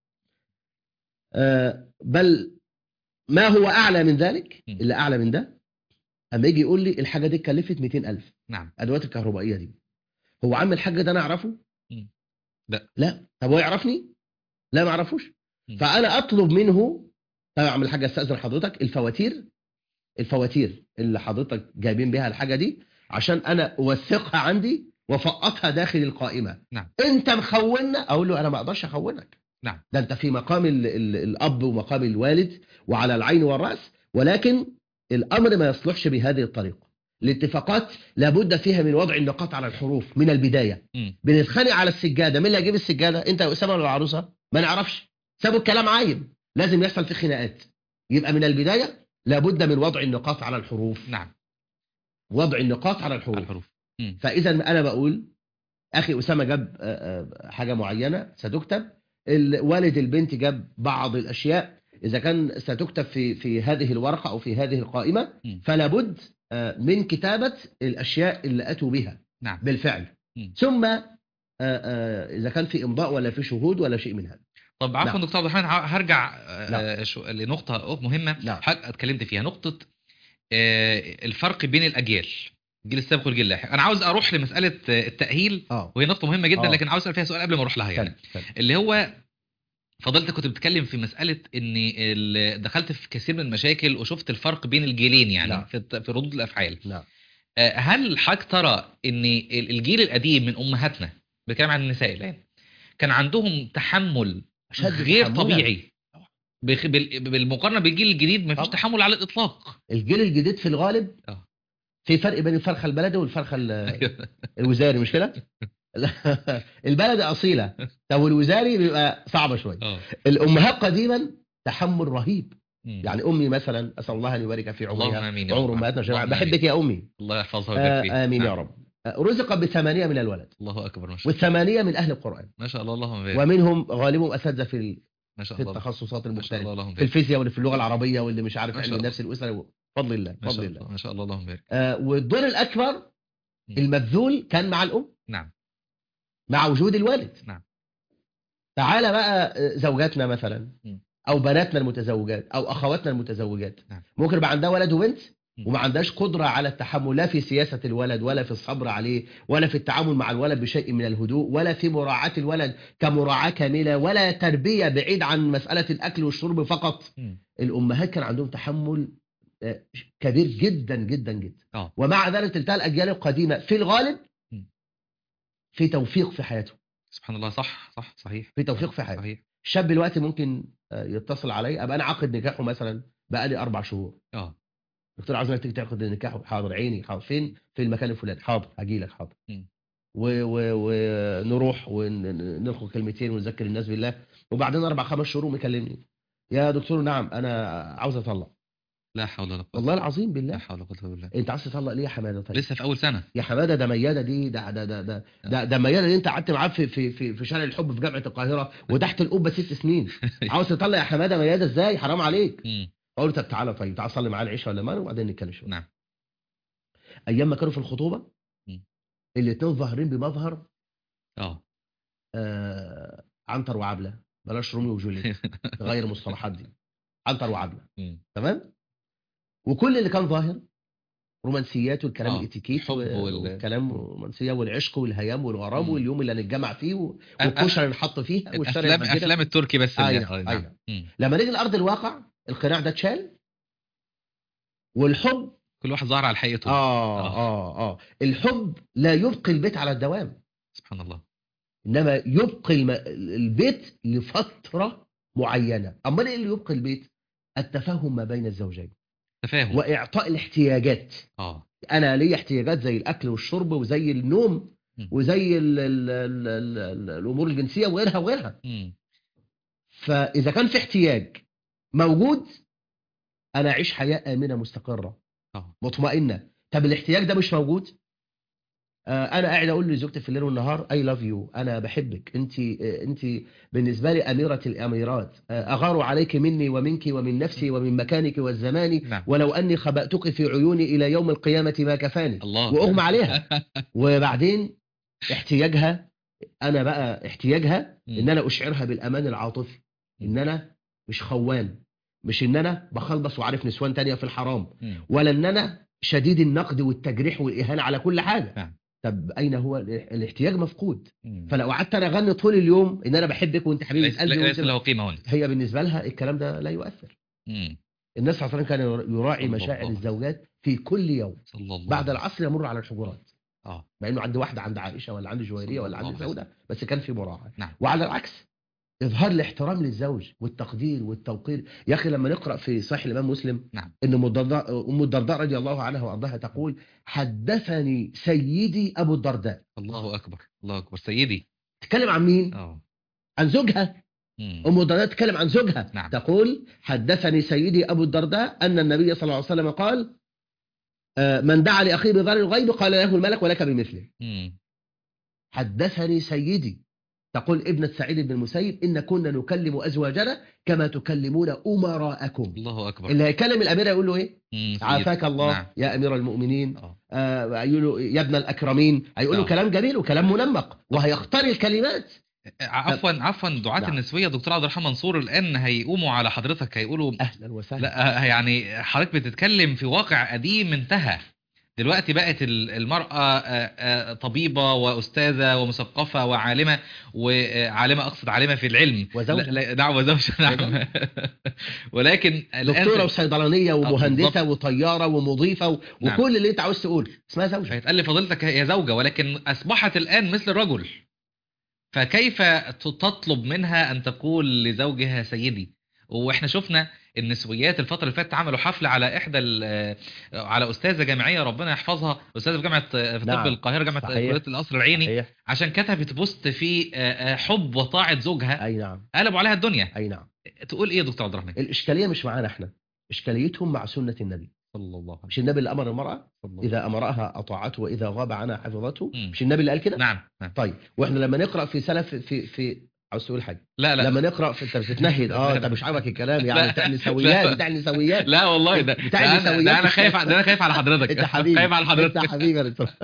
آه بل ما هو اعلى من ذلك مم. اللي اعلى من ده اما يجي يقول لي الحاجه دي اتكلفت 200000 نعم ادوات الكهربائيه دي هو عم الحاج ده انا اعرفه مم. لا. لا طب هو يعرفني لا ما اعرفوش مم. فانا اطلب منه طب يا عم الحاج استاذن حضرتك الفواتير الفواتير اللي حضرتك جايبين بيها الحاجه دي عشان انا اوثقها عندي وافقطها داخل القائمه نعم. انت مخوننا اقول له انا ما اقدرش اخونك نعم. ده انت في مقام ال ال الاب ومقام الوالد وعلى العين والراس ولكن الامر ما يصلحش بهذه الطريقه الاتفاقات لابد فيها من وضع النقاط على الحروف من البدايه مم. بنتخانق على السجاده مين اللي هيجيب السجاده انت يا اسامه ولا العروسه ما نعرفش سابوا الكلام عايم لازم يحصل في خناقات يبقى من البدايه لابد من وضع النقاط على الحروف نعم وضع النقاط على على الحروف الحروف مم. فاذا انا بقول اخي اسامه جاب آه، آه، حاجه معينه ستكتب ال- والد البنت جاب بعض الاشياء اذا كان ستكتب في في هذه الورقه او في هذه القائمه مم. فلا بد آه، من كتابه الاشياء اللي اتوا بها نعم بالفعل مم. ثم آه، آه، اذا كان في امضاء ولا في شهود ولا شيء من هذا طب عفوا نعم. دكتور عبد الرحمن ه- هرجع آه، نعم. آه، شو- لنقطه مهمه نعم. حضرتك اتكلمت فيها نقطه آه، الفرق بين الاجيال الجيل السابق والجيل اللاحق انا عاوز اروح لمساله آه، التاهيل اه وهي نقطه مهمه جدا آه. لكن عاوز اسال فيها سؤال قبل ما اروح لها يعني اتفضل، اتفضل. اللي هو فضلتك كنت بتتكلم في مساله ان ال- دخلت في كثير من المشاكل وشفت الفرق بين الجيلين يعني نعم. في الت- في ردود الافعال نعم آه، هل حضرتك ترى ان ال- الجيل القديم من امهاتنا بتكلم عن النساء الان كان عندهم تحمل أشد غير تحملاً. طبيعي بخ- بال- بالمقارنه بالجيل الجديد مفيش طبعا. تحمل على الاطلاق الجيل الجديد في الغالب آه. في فرق بين الفرخه البلدي والفرخه ال- الوزاري مش كده؟ لا، البلدي اصيله طب والوزاري بيبقى صعبه شويه اه الامهات قديما تحمل رهيب مم. يعني امي مثلا اسال الله ان يبارك في اللهم عمرها امين يا وعمر رب. امهاتنا جميعا اللهم آمين. بحبك يا امي الله يحفظها ويبارك فيها آه امين يا نعم. رب آه، رزقت بثمانيه من الولد الله اكبر ما شاء الله والثمانيه من اهل القران ما شاء الله اللهم بارك ومنهم غالبهم اساتذه في ال- ما شاء في الله التخصصات ما شاء الله المختلفه اللهم في بارك الفيزياء واللي في اللغه العربيه واللي مش عارف ما شاء علم الله. النفس الاسري بفضل الله ما بفضل شاء الله الله ما شاء الله اللهم بارك آه والدور الاكبر مم. المبذول كان مع الام نعم مع وجود الوالد نعم. تعالى بقى آه، زوجاتنا مثلا مم. او بناتنا المتزوجات او اخواتنا المتزوجات نعم. ممكن يبقى عندها ولد وبنت مم. وما عندهاش قدره على التحمل لا في سياسه الولد ولا في الصبر عليه ولا في التعامل مع الولد بشيء من الهدوء ولا في مراعاه الولد كمراعاه كامله ولا تربيه بعيد عن مساله الاكل والشرب فقط مم. الامهات كان عندهم تحمل آه، كبير جدا جدا جدا اه ومع ذلك تلتقى الاجيال القديمه في الغالب مم. في توفيق في حياته سبحان الله صح صح صحيح في توفيق في حياته صحيح الشاب دلوقتي ممكن آه، يتصل علي ابقى انا عقد نكاحه مثلا بقالي اربع شهور اه دكتور عاوزك تيجي تاخد النكاح حاضر عيني حاضر فين في المكان الفلاني حاضر هجي لك حاضر مم. و- و- ونروح ونلقوا كلمتين ونذكر الناس بالله وبعدين اربع خمس شهور مكلمني يا دكتور نعم انا عاوز اطلق لا حول ولا قوه والله العظيم لا بالله حول ولا قوه الا بالله انت عايز تطلق ليه يا حماده طيب لسه في اول سنه يا حماده ده مياده دي ده ده ده ده ده, ده مياده دي انت قعدت معاه في في في, في شارع الحب في جامعه القاهره وتحت القبه ست سنين عاوز تطلع يا حماده مياده ازاي حرام عليك مم. اقول له طب تعالى طيب تعالى صلي معانا العشاء ولا مالك وبعدين نتكلم شويه نعم ايام ما كانوا في الخطوبه مم. الاثنين ظاهرين بمظهر اه آه عنتر وعبله بلاش روميو وجوليت غير المصطلحات دي عنتر وعبله مم. تمام وكل اللي كان ظاهر رومانسيات والكلام آه، الاتيكيت الحب و- وال- والكلام الرومانسيه والعشق والهيام والغرام مم. واليوم اللي هنتجمع فيه و- أ- والكشري اللي نحط فيها والشارع افلام المسجد. افلام التركي بس اللي أيوة، آه، نعم. أيوة. مم. لما نيجي لارض الواقع القناع ده اتشال والحب كل واحد ظهر على حقيقته اه آه. اه اه الحب لا يبقي البيت على الدوام سبحان الله انما يبقي الم... البيت لفتره معينه امال ايه اللي يبقي البيت التفاهم ما بين الزوجين تفاهم واعطاء الاحتياجات اه انا ليا احتياجات زي الاكل والشرب وزي النوم مم. وزي ال ال ال ال ال الامور الجنسيه وغيرها وغيرها مم. فاذا كان في احتياج موجود انا اعيش حياه امنه مستقره اه مطمئنه طب الاحتياج ده مش موجود آه، انا قاعد اقول لزوجتي في الليل والنهار اي لاف يو انا بحبك انت انت بالنسبه لي اميره الاميرات آه، اغار عليك مني ومنك ومن نفسي ومن مكانك والزمان نعم ولو اني خبأتك في عيوني الى يوم القيامه ما كفاني الله واغمى عليها وبعدين احتياجها انا بقى احتياجها مم. ان انا اشعرها بالامان العاطفي ان انا مش خوان مش ان انا بخلبص وعارف نسوان تانية في الحرام مم. ولا ان انا شديد النقد والتجريح والاهانه على كل حاجه نعم. طب اين هو ال- الاحتياج مفقود مم. فلو قعدت انا اغني طول اليوم ان انا بحبك وانت حبيبه ليس قلبي ليس وانت له قيمه هنا هي بالنسبه لها الكلام ده لا يؤثر مم. الناس صلى الله عليه وسلم كان يراعي الله مشاعر الله. الزوجات في كل يوم صلى الله بعد عليه العصر يمر على الحجرات اه مع انه عندي واحده عند عائشه ولا عند جويريه صلى ولا عند الله عليه سوده بس كان في مراعاه نعم. وعلى العكس اظهار الاحترام للزوج والتقدير والتوقير يا اخي لما نقرا في صحيح الامام مسلم نعم. ان ام الدرداء ام الدرداء رضي الله عنها وارضاها تقول حدثني سيدي ابو الدرداء الله اكبر الله اكبر سيدي تتكلم عن مين اه عن زوجها مم. ام الدرداء تتكلم عن زوجها نعم. تقول حدثني سيدي ابو الدرداء ان النبي صلى الله عليه وسلم قال آه، من دعا لاخيه بظهر الغيب قال له الملك ولك بمثله مم. حدثني سيدي تقول ابنة سعيد بن المسيب إن كنا نكلم أزواجنا كما تكلمون أمراءكم الله اكبر اللي هيكلم الأمير يقول له إيه مم. سيد. عافاك الله نعم. يا أمير المؤمنين اه آه يقول له يا ابن الأكرمين هيقول له آه. كلام جميل وكلام منمق وهيختار الكلمات عفوا عفوا دعاة نعم. النسويه دكتور عبد الرحمن منصور الان هيقوموا على حضرتك هيقولوا أهلا وسهلا لا يعني حضرتك بتتكلم في واقع قديم انتهى دلوقتي بقت ال- المرأة آه، آه، طبيبة وأستاذة ومثقفة وعالمة وعالمة أقصد عالمة في العلم وزوجة. لا- لا- نعم وزوجة نعم ولكن الآن دكتورة وصيدلانية ومهندسة بالضبط. وطيارة ومضيفة و... نعم. وكل اللي أنت عاوز تقول اسمها زوجة فيتقال لي فضيلتك هي زوجة ولكن أصبحت الآن مثل الرجل فكيف ت- تطلب منها أن تقول لزوجها سيدي واحنا شفنا النسويات الفترة اللي فاتت عملوا حفلة على إحدى ال- على أستاذة جامعية ربنا يحفظها أستاذة في جامعة في طب نعم. القاهرة جامعة صحيح. كلية القصر العيني صحيح عشان كتبت بوست في آه، آه، حب وطاعة زوجها أي نعم قلبوا عليها الدنيا أي نعم تقول إيه يا دكتور عبد الرحمن؟ الإشكالية مش معانا إحنا إشكاليتهم مع سنة النبي صلى الله عليه مش النبي اللي أمر المرأة وسلم إذا أمرها أطاعته وإذا غاب عنها حفظته مم. مش النبي اللي قال كده نعم نعم طيب واحنا لما نقرا في سلف في في عاوز تقول حاجه لا لا لما نقرا في انت بتتنهد اه انت مش عاجبك الكلام يعني لا. بتاع النسويات لا. بتاع النسويات لا والله ده بتاع ده أنا, النسويات ده أنا خايف ده أنا خايف على حضرتك انت حبيبي خايف على حضرتك انت حبيبي يا دكتور.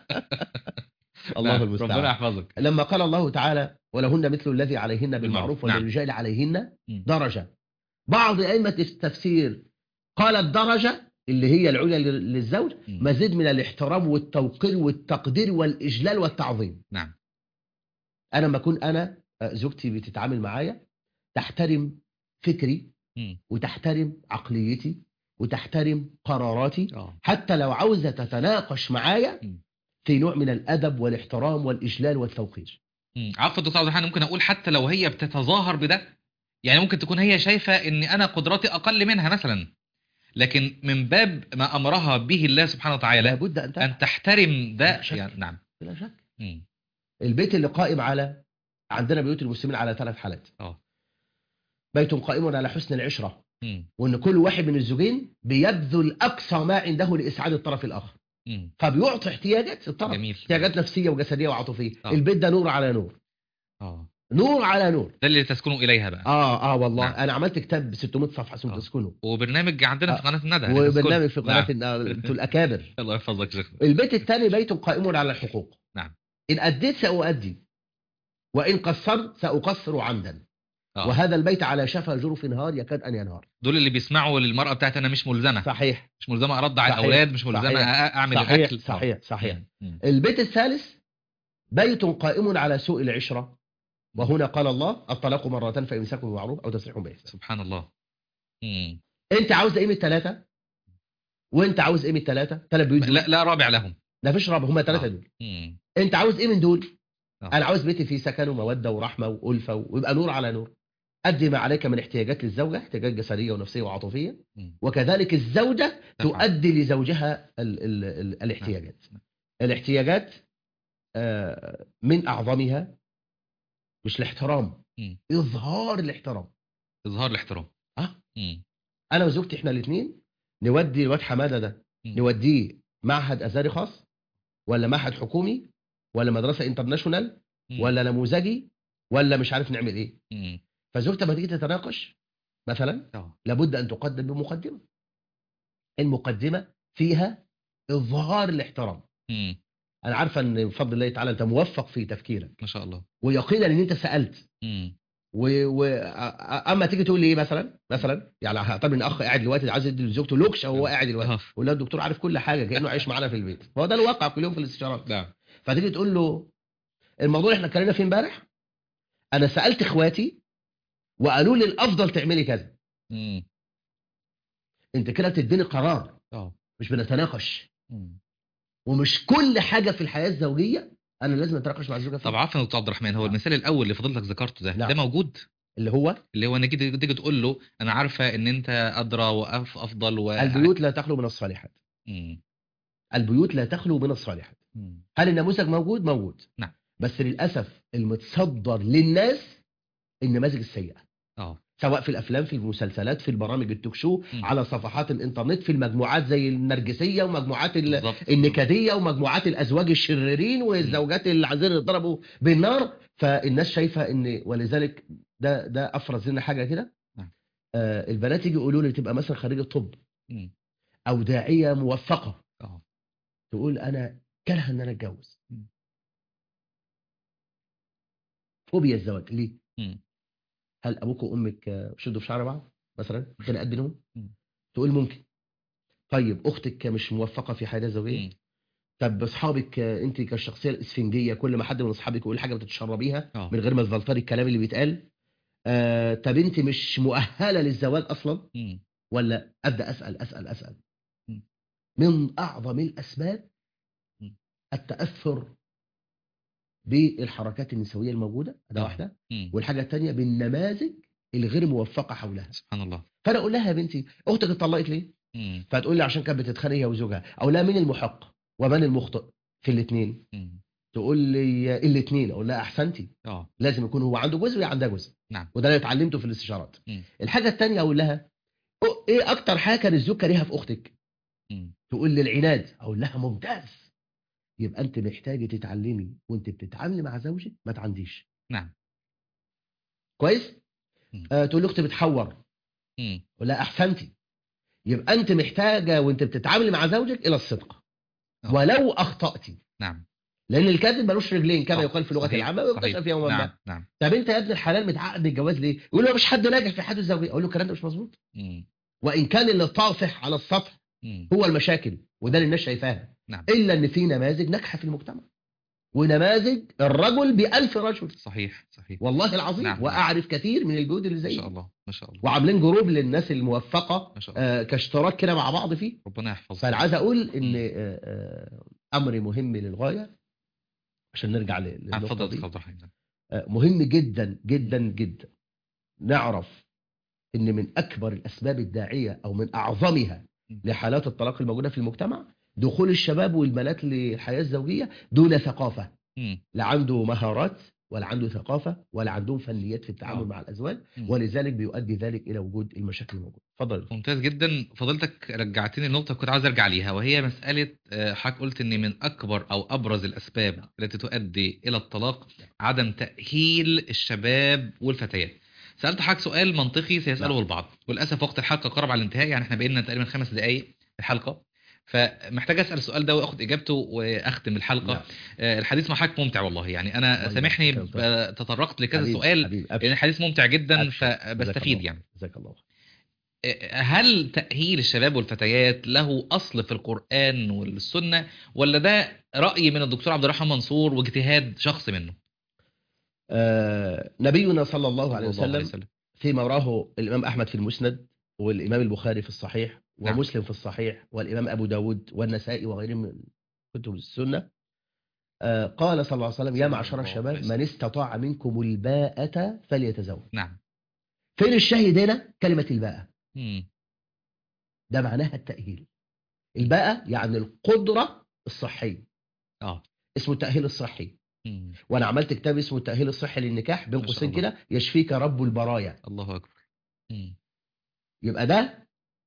الله نعم، المستعان ربنا يحفظك لما قال الله تعالى ولهن مثل الذي عليهن بالمعروف نعم. وللرجال عليهن مم. درجه بعض ائمه التفسير قال الدرجه اللي هي العليا لل- للزوج مم. مزيد من الاحترام والتوقير والتقدير والاجلال والتعظيم نعم انا لما اكون انا آه، زوجتي بتتعامل معايا تحترم فكري مم. وتحترم عقليتي وتحترم قراراتي اه حتى لو عاوزه تتناقش معايا مم. في نوع من الادب والاحترام والاجلال والتوقير مم. عفوا دكتور عبد الرحمن ممكن اقول حتى لو هي بتتظاهر بده يعني ممكن تكون هي شايفه ان انا قدراتي اقل منها مثلا لكن من باب ما امرها به الله سبحانه وتعالى لابد ان تفعل ان تحترم ده لا شك. يعني نعم بلا شك مم. البيت اللي قائم على عندنا بيوت المسلمين على ثلاث حالات اه بيت قائم على حسن العشره مم. وان كل واحد من الزوجين بيبذل اقصى ما عنده لاسعاد الطرف الاخر مم. فبيعطي احتياجات الطرف جميل احتياجات نفسيه وجسديه وعاطفيه آه. البيت ده نور على نور اه نور على نور ده اللي تسكنوا اليها بقى اه اه والله نعم. انا عملت كتاب ب 600 صفحه اسمه آه. تسكنه وبرنامج عندنا في آه. قناه الندى وبرنامج في قناه نعم. الن- انتوا الاكابر الله يحفظك شيخ البيت الثاني بيت قائم على الحقوق نعم. ان اديت ساؤدي وان قصرت ساقصر عمدا آه. وهذا البيت على شفا جرف نهار يكاد ان ينهار دول اللي بيسمعوا للمراه بتاعت انا مش ملزمه صحيح مش ملزمه ارضع صحيح. الاولاد مش ملزمه صحيح. أ- اعمل صحيح الاكل صحيح صحيح مم. مم. البيت الثالث بيت قائم على سوء العشره وهنا قال الله الطلاق مرتان فامساك بمعروف او تسريح باحسان سبحان الله مم. انت عاوز ايه من الثلاثه وانت عاوز ايه من الثلاثه ثلاث بيوت دول لا لا رابع لهم ما فيش رابع هما ثلاثه آه. دول مم. انت عاوز ايه من دول آه. انا عاوز بيتي فيه سكن وموده ورحمه والفه ويبقى نور على نور ادي ما عليك من احتياجات للزوجه احتياجات جسديه ونفسيه وعاطفيه مم. وكذلك الزوجه تفعل. تؤدي لزوجها ال ال ال الاحتياجات نعم. الاحتياجات آه، من اعظمها مش الاحترام مم. اظهار الاحترام اظهار الاحترام اه مم. انا وزوجتي احنا الاثنين نودي الواد حماده ده مم. نوديه معهد ازهري خاص ولا معهد حكومي ولا مدرسه انترناشونال مم. ولا نموذجي ولا مش عارف نعمل ايه مم. فزوجتي لما تيجي تتناقش مثلا آه. لابد ان تقدم بمقدمه المقدمه فيها اظهار الاحترام مم. انا عارفه ان بفضل الله تعالى انت موفق في تفكيرك ما شاء الله ويقينا ان انت سالت مم. و... و... أ- اما تيجي تقول لي ايه مثلا مثلا يعني هعتبر ان اخ قاعد دلوقتي عايز يدي لزوجته لوكشه وهو قاعد دلوقتي آه. ولا الدكتور عارف كل حاجه كانه عايش معانا في البيت هو ده الواقع كل يوم في الاستشارات نعم فتيجي تقول له الموضوع اللي احنا اتكلمنا فيه امبارح انا سالت اخواتي وقالوا لي الافضل تعملي كذا مم. انت كده بتديني قرار اه مش بنتناقش مم. ومش كل حاجه في الحياه الزوجيه انا لازم اتناقش مع الزوجه فيها طب عفوا يا دكتور عبد الرحمن هو المثال الاول اللي فضلتك ذكرته ده نعم. ده موجود اللي هو اللي هو انك تيجي تيجي تقول له انا عارفه ان انت ادرى وافضل و البيوت لا تخلو من الصالحات مم. البيوت لا تخلو من الصالحات مم. هل النموذج موجود موجود نعم. بس للاسف المتصدر للناس النماذج السيئه اه سواء في الافلام في المسلسلات في البرامج التوك شو مم. على صفحات الانترنت في المجموعات زي النرجسيه ومجموعات ال... بالظبط النكديه ومجموعات الازواج الشريرين والزوجات اللي عايزين يضربوا بالنار فالناس شايفه ان ولذلك ده ده افرز لنا حاجه كده نعم. آه البنات يجي يقولوا لي تبقى مثلا خريجه طب مم. او داعيه موفقه اه تقول انا كارهه ان انا اتجوز مم. فوبيا الزواج ليه؟ مم. هل ابوك وامك آه، شدوا في شعر بعض مثلا خناقات بينهم؟ مم. تقول ممكن طيب اختك مش موفقه في حياتها الزوجيه؟ مم. طب اصحابك آه، انت كالشخصيه الاسفنجيه كل ما حد من اصحابك يقول حاجه بتتشربيها اه من غير ما تفلتري الكلام اللي بيتقال آه طب انت مش مؤهله للزواج اصلا مم. ولا ابدا اسال اسال اسال مم. من اعظم الاسباب مم. التاثر بالحركات النسويه الموجوده ده آه. واحده مم. والحاجه الثانيه بالنماذج الغير موفقه حولها سبحان الله فانا اقول لها يا بنتي اختك اتطلقت ليه مم. فتقول لي عشان كانت بتتخانق هي وزوجها او لا مين المحق ومن المخطئ في الاثنين مم. تقول لي الاثنين اقول لها احسنتي اه لازم يكون هو عنده جزء وهي عندها جزء نعم. وده اللي اتعلمته في الاستشارات مم. الحاجه الثانيه اقول لها أو- ايه اكتر حاجه كان الزوج كارهها في اختك مم. تقول لي العناد اقول لها ممتاز يبقى انت محتاجه تتعلمي وانت بتتعاملي مع زوجك ما تعنديش نعم كويس مم. آه تقول لي اختي بتحور مم. اقول لها احسنتي يبقى انت محتاجه وانت بتتعاملي مع زوجك الى الصدق آه. ولو اخطاتي نعم لان الكاتب ملوش رجلين كما آه، يقال في اللغه صحيح، العامه ويكتشف صحيح. يوما ما نعم نعم طب انت يا ابن الحلال متعقد الجواز ليه؟ يقول له مفيش حد ناجح في حياته الزوجيه اقول له الكلام ده مش مظبوط مم. وان كان اللي طافح على السطح مم. هو المشاكل وده اللي الناس شايفاها نعم الا ان في نماذج ناجحه في المجتمع ونماذج الرجل بألف رجل صحيح صحيح والله العظيم نعم. واعرف كثير من الجهود اللي ما زي شاء دي. الله ما شاء الله وعاملين جروب للناس الموفقه ما شاء الله آه كاشتراك كده مع بعض فيه ربنا يحفظك فانا عايز اقول ان مم. آه آه امر مهم للغايه عشان نرجع ل- نعم، للنقطه اتفضل دي اتفضل عبد الرحمن آه، مهم جدا جدا جدا نعرف ان من اكبر الاسباب الداعيه او من اعظمها م. لحالات الطلاق الموجوده في المجتمع دخول الشباب والبنات للحياه الزوجيه دون ثقافه مم. لا عنده مهارات ولا عنده ثقافه ولا عندهم فنيات في التعامل آه. مع الازواج مم. ولذلك بيؤدي ذلك الى وجود المشاكل الموجوده اتفضل ممتاز جدا فضلتك رجعتني لنقطة كنت عاوز ارجع ليها وهي مسألة آه، حضرتك قلت ان من اكبر او ابرز الاسباب التي تؤدي الى الطلاق عدم تأهيل الشباب والفتيات سألت حضرتك سؤال منطقي سيسأله نعم. البعض وللأسف وقت الحلقة قرب على الانتهاء يعني احنا بقينا تقريبا خمس دقايق في الحلقة فمحتاج اسال السؤال ده واخد اجابته واختم الحلقه نعم. آه، الحديث مع حضرتك ممتع والله يعني انا والله سامحني يبارك فيك يا ب- تطرقت لكذا حبيبي- سؤال حبيبي لان أبشر. الحديث ممتع جدا أبشر. جزاك فبستفيد الله. يعني جزاك الله هل تأهيل الشباب والفتيات له أصل في القرآن والسنة ولا ده رأي من الدكتور عبد الرحمن منصور واجتهاد شخص منه آه نبينا صلى الله عليه صلى الله وسلم فيما رواه الإمام أحمد في المسند والإمام البخاري في الصحيح نعم. ومسلم في الصحيح والإمام أبو داود والنسائي وغيرهم من كتب السنة آه، قال صلى الله عليه وسلم يا صلى معشر الله عليه الشباب وسلم. من استطاع منكم الباءة فليتزوج نعم فين الشاهد هنا كلمة الباءة مم. ده معناها التأهيل الباءة يعني القدرة الصحية اه اسمه التأهيل الصحي مم. وانا عملت كتاب اسمه التأهيل الصحي للنكاح بين ما شاء قوسين الله. كده يشفيك رب البرايا الله اكبر مم. يبقى ده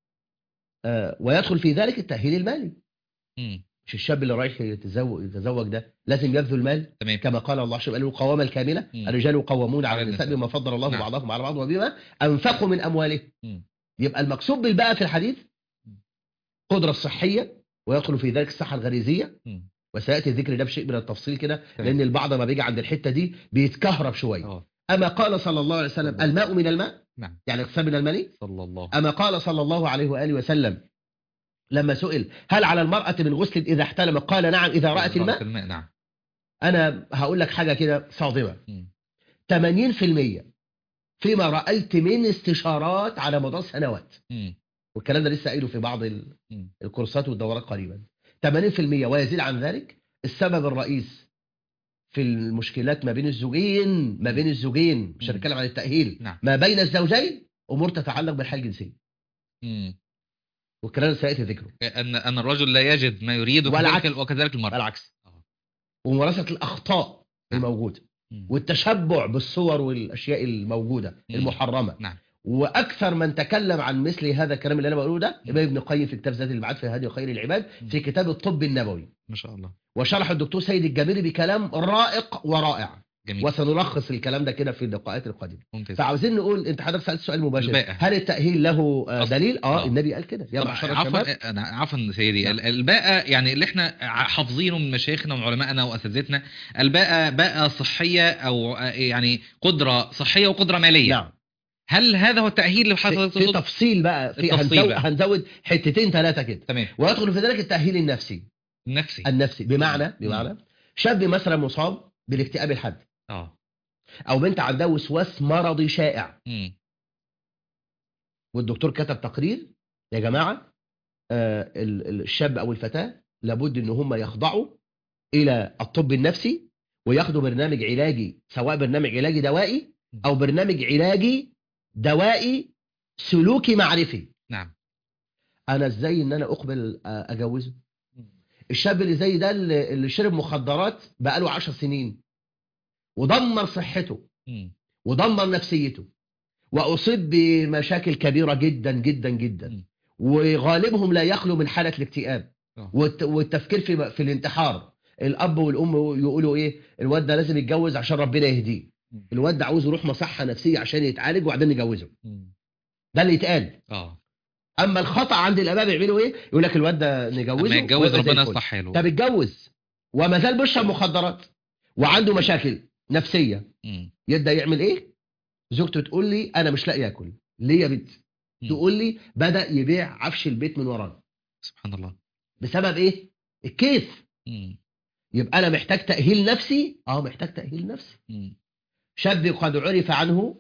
آه ويدخل في ذلك التأهيل المالي مم. مش الشاب اللي رايح يتزوج يتزوج ده لازم يبذل مال تمام كما قال الله عز وجل القوامة الكاملة مم. الرجال قوامون على على النساء النساء. بما فضل الله نعم. بعضهم على بعض وبما أنفقوا من أموالهم مم. يبقى المقصود بالباءة في الحديث قدرة الصحية ويدخل في ذلك الصحة الغريزية مم. وسيأتي الذكر ده بشيء من التفصيل كده تمام. لأن البعض ما بيجي عند الحتة دي بيتكهرب شوية اه أما قال صلى الله عليه وسلم الله. الماء من الماء نعم يعني اقسام من المني صلى الله أما قال صلى الله عليه وآله وسلم لما سئل هل على المرأة من غسل إذا احتلم قال نعم إذا رأت الماء الماء نعم أنا هقول لك حاجة كده صادمة مم. 80% فيما رأيت من استشارات على مدار سنوات مم. والكلام ده لسه قايله في بعض ال- مم. الكورسات والدورات قريبا 80% ويزيد عن ذلك السبب الرئيس في المشكلات ما بين الزوجين ما بين الزوجين مش مم. هنتكلم عن التأهيل نعم ما بين الزوجين أمور تتعلق بالحياة الجنسية مم. والكلام ده سيأتي ذكره ان ان الرجل لا يجد ما يريد والعكس. وكذلك وكذلك المرأة العكس آه. وممارسة الأخطاء نعم. الموجودة مم. والتشبع بالصور والأشياء الموجودة مم. المحرمة نعم واكثر من تكلم عن مثل هذا الكلام اللي انا بقوله ده مم. ابن ابن القيم في كتاب زاد المعاد في هدي خير العباد مم. في كتاب الطب النبوي ما شاء الله وشرح الدكتور سيد الجميلي بكلام رائق ورائع جميل وسنلخص الكلام ده كده في اللقاءات القادمه ممتاز فعاوزين نقول انت حضرتك سالت سؤال مباشر الباءة. هل التاهيل له آه، أصل. دليل اه آه. النبي قال كده يا طب معشر الشباب عفوا انا عفوا سيدي نعم. ال- الباءة يعني اللي احنا ع- حافظينه من مشايخنا وعلمائنا واساتذتنا الباءة باءة صحية او آه، يعني قدرة صحية وقدرة مالية نعم هل هذا هو التأهيل اللي حضرتك في, في تقصده؟ تفصيل بقى في التفصيل هنزود, بقى. هنزود حتتين ثلاثه كده تمام ويدخل في ذلك التاهيل النفسي نفسي النفسي بمعنى بمعنى شاب مثلا مصاب بالاكتئاب الحاد اه او بنت عندها وسواس مرضي شائع مم. والدكتور كتب تقرير يا جماعه آه، ال- ال- الشاب او الفتاه لابد ان هم يخضعوا الى الطب النفسي وياخدوا برنامج علاجي سواء برنامج علاجي دوائي او برنامج علاجي دوائي سلوكي معرفي نعم انا ازاي ان انا اقبل آه، اجوزه الشاب اللي زي ده اللي اللي شرب مخدرات بقاله عشر سنين ودمر صحته مم. ودمر نفسيته واصيب بمشاكل كبيره جدا جدا جدا مم. وغالبهم لا يخلو من حاله الاكتئاب آه. والت- والتفكير في في الانتحار الاب والام يقولوا ايه الواد ده لازم يتجوز عشان ربنا يهديه مم. الواد ده عاوز يروح مصحه نفسيه عشان يتعالج وبعدين نجوزه مم. ده اللي يتقال اه اما الخطا عند الاباء بيعملوا ايه يقول لك الواد ده نجوزه لما يتجوز ويبقى زي ربنا الفل. يصلح حاله طب اتجوز وما زال بيشرب مخدرات وعنده مشاكل نفسيه مم. يبدا يعمل ايه زوجته تقول لي انا مش لاقي اكل ليه يا بنت مم. تقول لي بدا يبيع عفش البيت من ورانا سبحان الله بسبب ايه الكيف مم. يبقى انا محتاج تاهيل نفسي اه محتاج تاهيل نفسي مم. شاب قد عرف عنه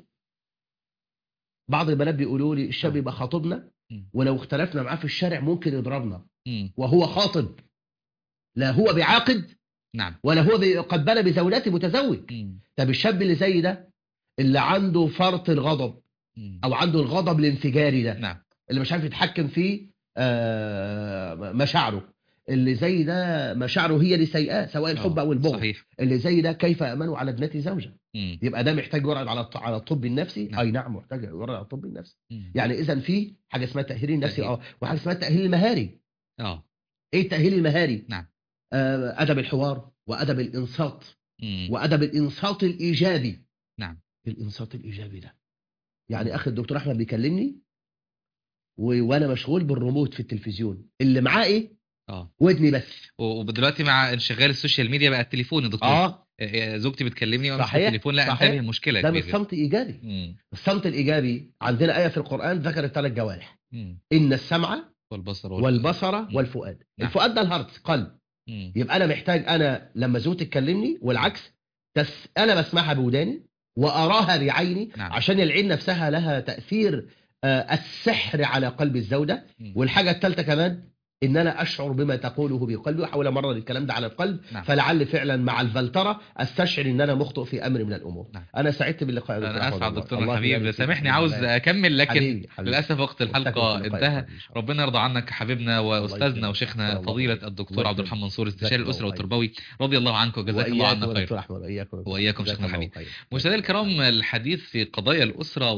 بعض البنات بيقولوا لي الشاب آه. يبقى خاطبنا مم. ولو اختلفنا معاه في الشارع ممكن يضربنا مم. وهو خاطب لا هو بيعاقد نعم ولا هو بي- قد بنى بزوجته متزوج مم. طب الشاب اللي زي ده اللي عنده فرط الغضب مم. او عنده الغضب الانفجاري ده نعم اللي مش عارف يتحكم في آه، مشاعره اللي زي ده مشاعره هي اللي سيئة سواء الحب آه، او البغض صحيح اللي زي ده كيف امنوا على ابنتي زوجة مم. يبقى ده محتاج يورد على الط- على الطب النفسي نعم. اي نعم محتاج يورد على الطب النفسي مم. يعني اذا في حاجه اسمها التاهيل النفسي تأهيل. اه وحاجه اسمها التاهيل المهاري اه ايه التاهيل المهاري نعم. آه ادب الحوار وادب الانصات مم. وادب الانصات الايجابي نعم الانصات الايجابي ده يعني اخي الدكتور احمد بيكلمني و... وانا مشغول بالريموت في التلفزيون اللي معاه ايه اه ودني بس و- ودلوقتي مع انشغال السوشيال ميديا بقى التليفون يا دكتور اه آه، زوجتي بتكلمني وامسك صحيح، التليفون لا صحيح. انتبه المشكله ده مش كبيرة. صمت ايجابي مم. الصمت الايجابي عندنا ايه في القران ذكرت ثلاث جوارح مم. ان السمع والبصر والبصر مم. والفؤاد نعم. الفؤاد ده الهارت قلب مم. يبقى انا محتاج انا لما زوجتي تكلمني والعكس تس... انا بسمعها بوداني واراها بعيني نعم. عشان العين نفسها لها تاثير آه، السحر على قلب الزوجه مم. والحاجه الثالثه كمان ان انا اشعر بما تقوله بقلبي وحاول مرة الكلام ده على القلب نعم. فلعل فعلا مع الفلترة استشعر ان انا مخطئ في امر من الامور نعم. انا سعدت باللقاء يا دكتور انا أحمد اسعد والله. دكتورنا الله الحبيب يبارك فيك. سامحني عاوز الله اكمل لكن حبيبي حبيبي. للاسف وقت الحلقه نستكمل في اللقاء انتهى القادم إن شاء الله. ربنا يرضى عنك حبيبنا واستاذنا يكرمك. وشيخنا الله فضيله يكرمك. الدكتور الله عبد الرحمن يكرمك. منصور جزاك استشاري الله الاسره خير. والتربوي رضي الله عنك وجزاك الله وإياك عنا يا خير دكتور احمد واياكم وإياكم جزاك شيخنا الله الحبيب. خير. مشاهدينا الكرام الحديث في قضايا الأسرة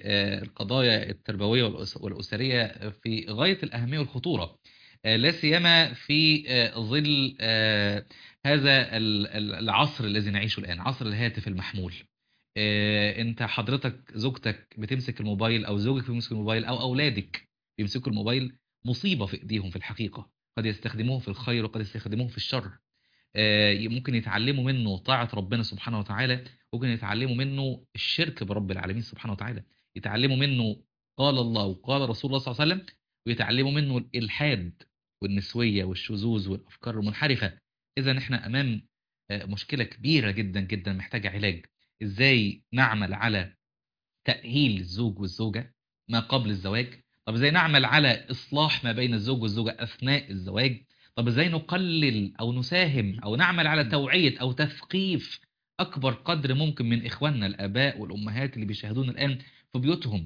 والقضايا التربوية والأس- والأسرية في غاية الأهمية والخطورة آه، لا سيما في آه، ظل آه، هذا ال- ال- العصر الذي نعيشه الآن عصر الهاتف المحمول آه، انت حضرتك زوجتك بتمسك الموبايل او زوجك بيمسك الموبايل او اولادك بيمسكوا الموبايل مصيبة في ايديهم في الحقيقة قد يستخدموه في الخير وقد يستخدموه في الشر آه، ممكن يتعلموا منه طاعة ربنا سبحانه وتعالى ممكن يتعلموا منه الشرك برب العالمين سبحانه وتعالى يتعلموا منه قال الله وقال رسول الله صلى الله عليه وسلم ويتعلموا منه الإلحاد والنسوية والشذوذ والأفكار المنحرفة إذا إحنا أمام آه، مشكلة كبيرة جدا جدا محتاجة علاج إزاي نعمل على تأهيل الزوج والزوجة ما قبل الزواج طب إزاي نعمل على إصلاح ما بين الزوج والزوجة أثناء الزواج طب إزاي نقلل أو نساهم أو نعمل على توعية أو تثقيف أكبر قدر ممكن من إخواننا الآباء والأمهات اللي بيشاهدونا الآن في بيوتهم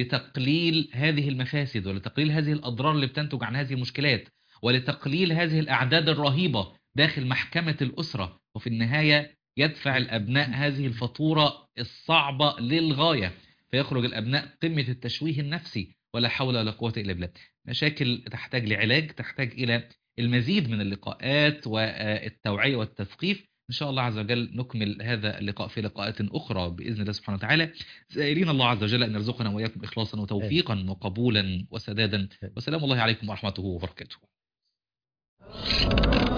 لتقليل هذه المفاسد ولتقليل هذه الأضرار اللي بتنتج عن هذه المشكلات ولتقليل هذه الأعداد الرهيبة داخل محكمة الأسرة وفي النهاية يدفع الأبناء هذه الفاتورة الصعبة للغاية فيخرج الأبناء قمة التشويه النفسي ولا حول ولا قوة إلا بالله مشاكل تحتاج لعلاج تحتاج إلى المزيد من اللقاءات والتوعية والتثقيف إن شاء الله عز وجل نكمل هذا اللقاء في لقاءات أخرى بإذن الله سبحانه وتعالى سائلين الله عز وجل أن يرزقنا وإياكم إخلاصا وتوفيقا وقبولا وسدادا وسلام الله عليكم ورحمته وبركاته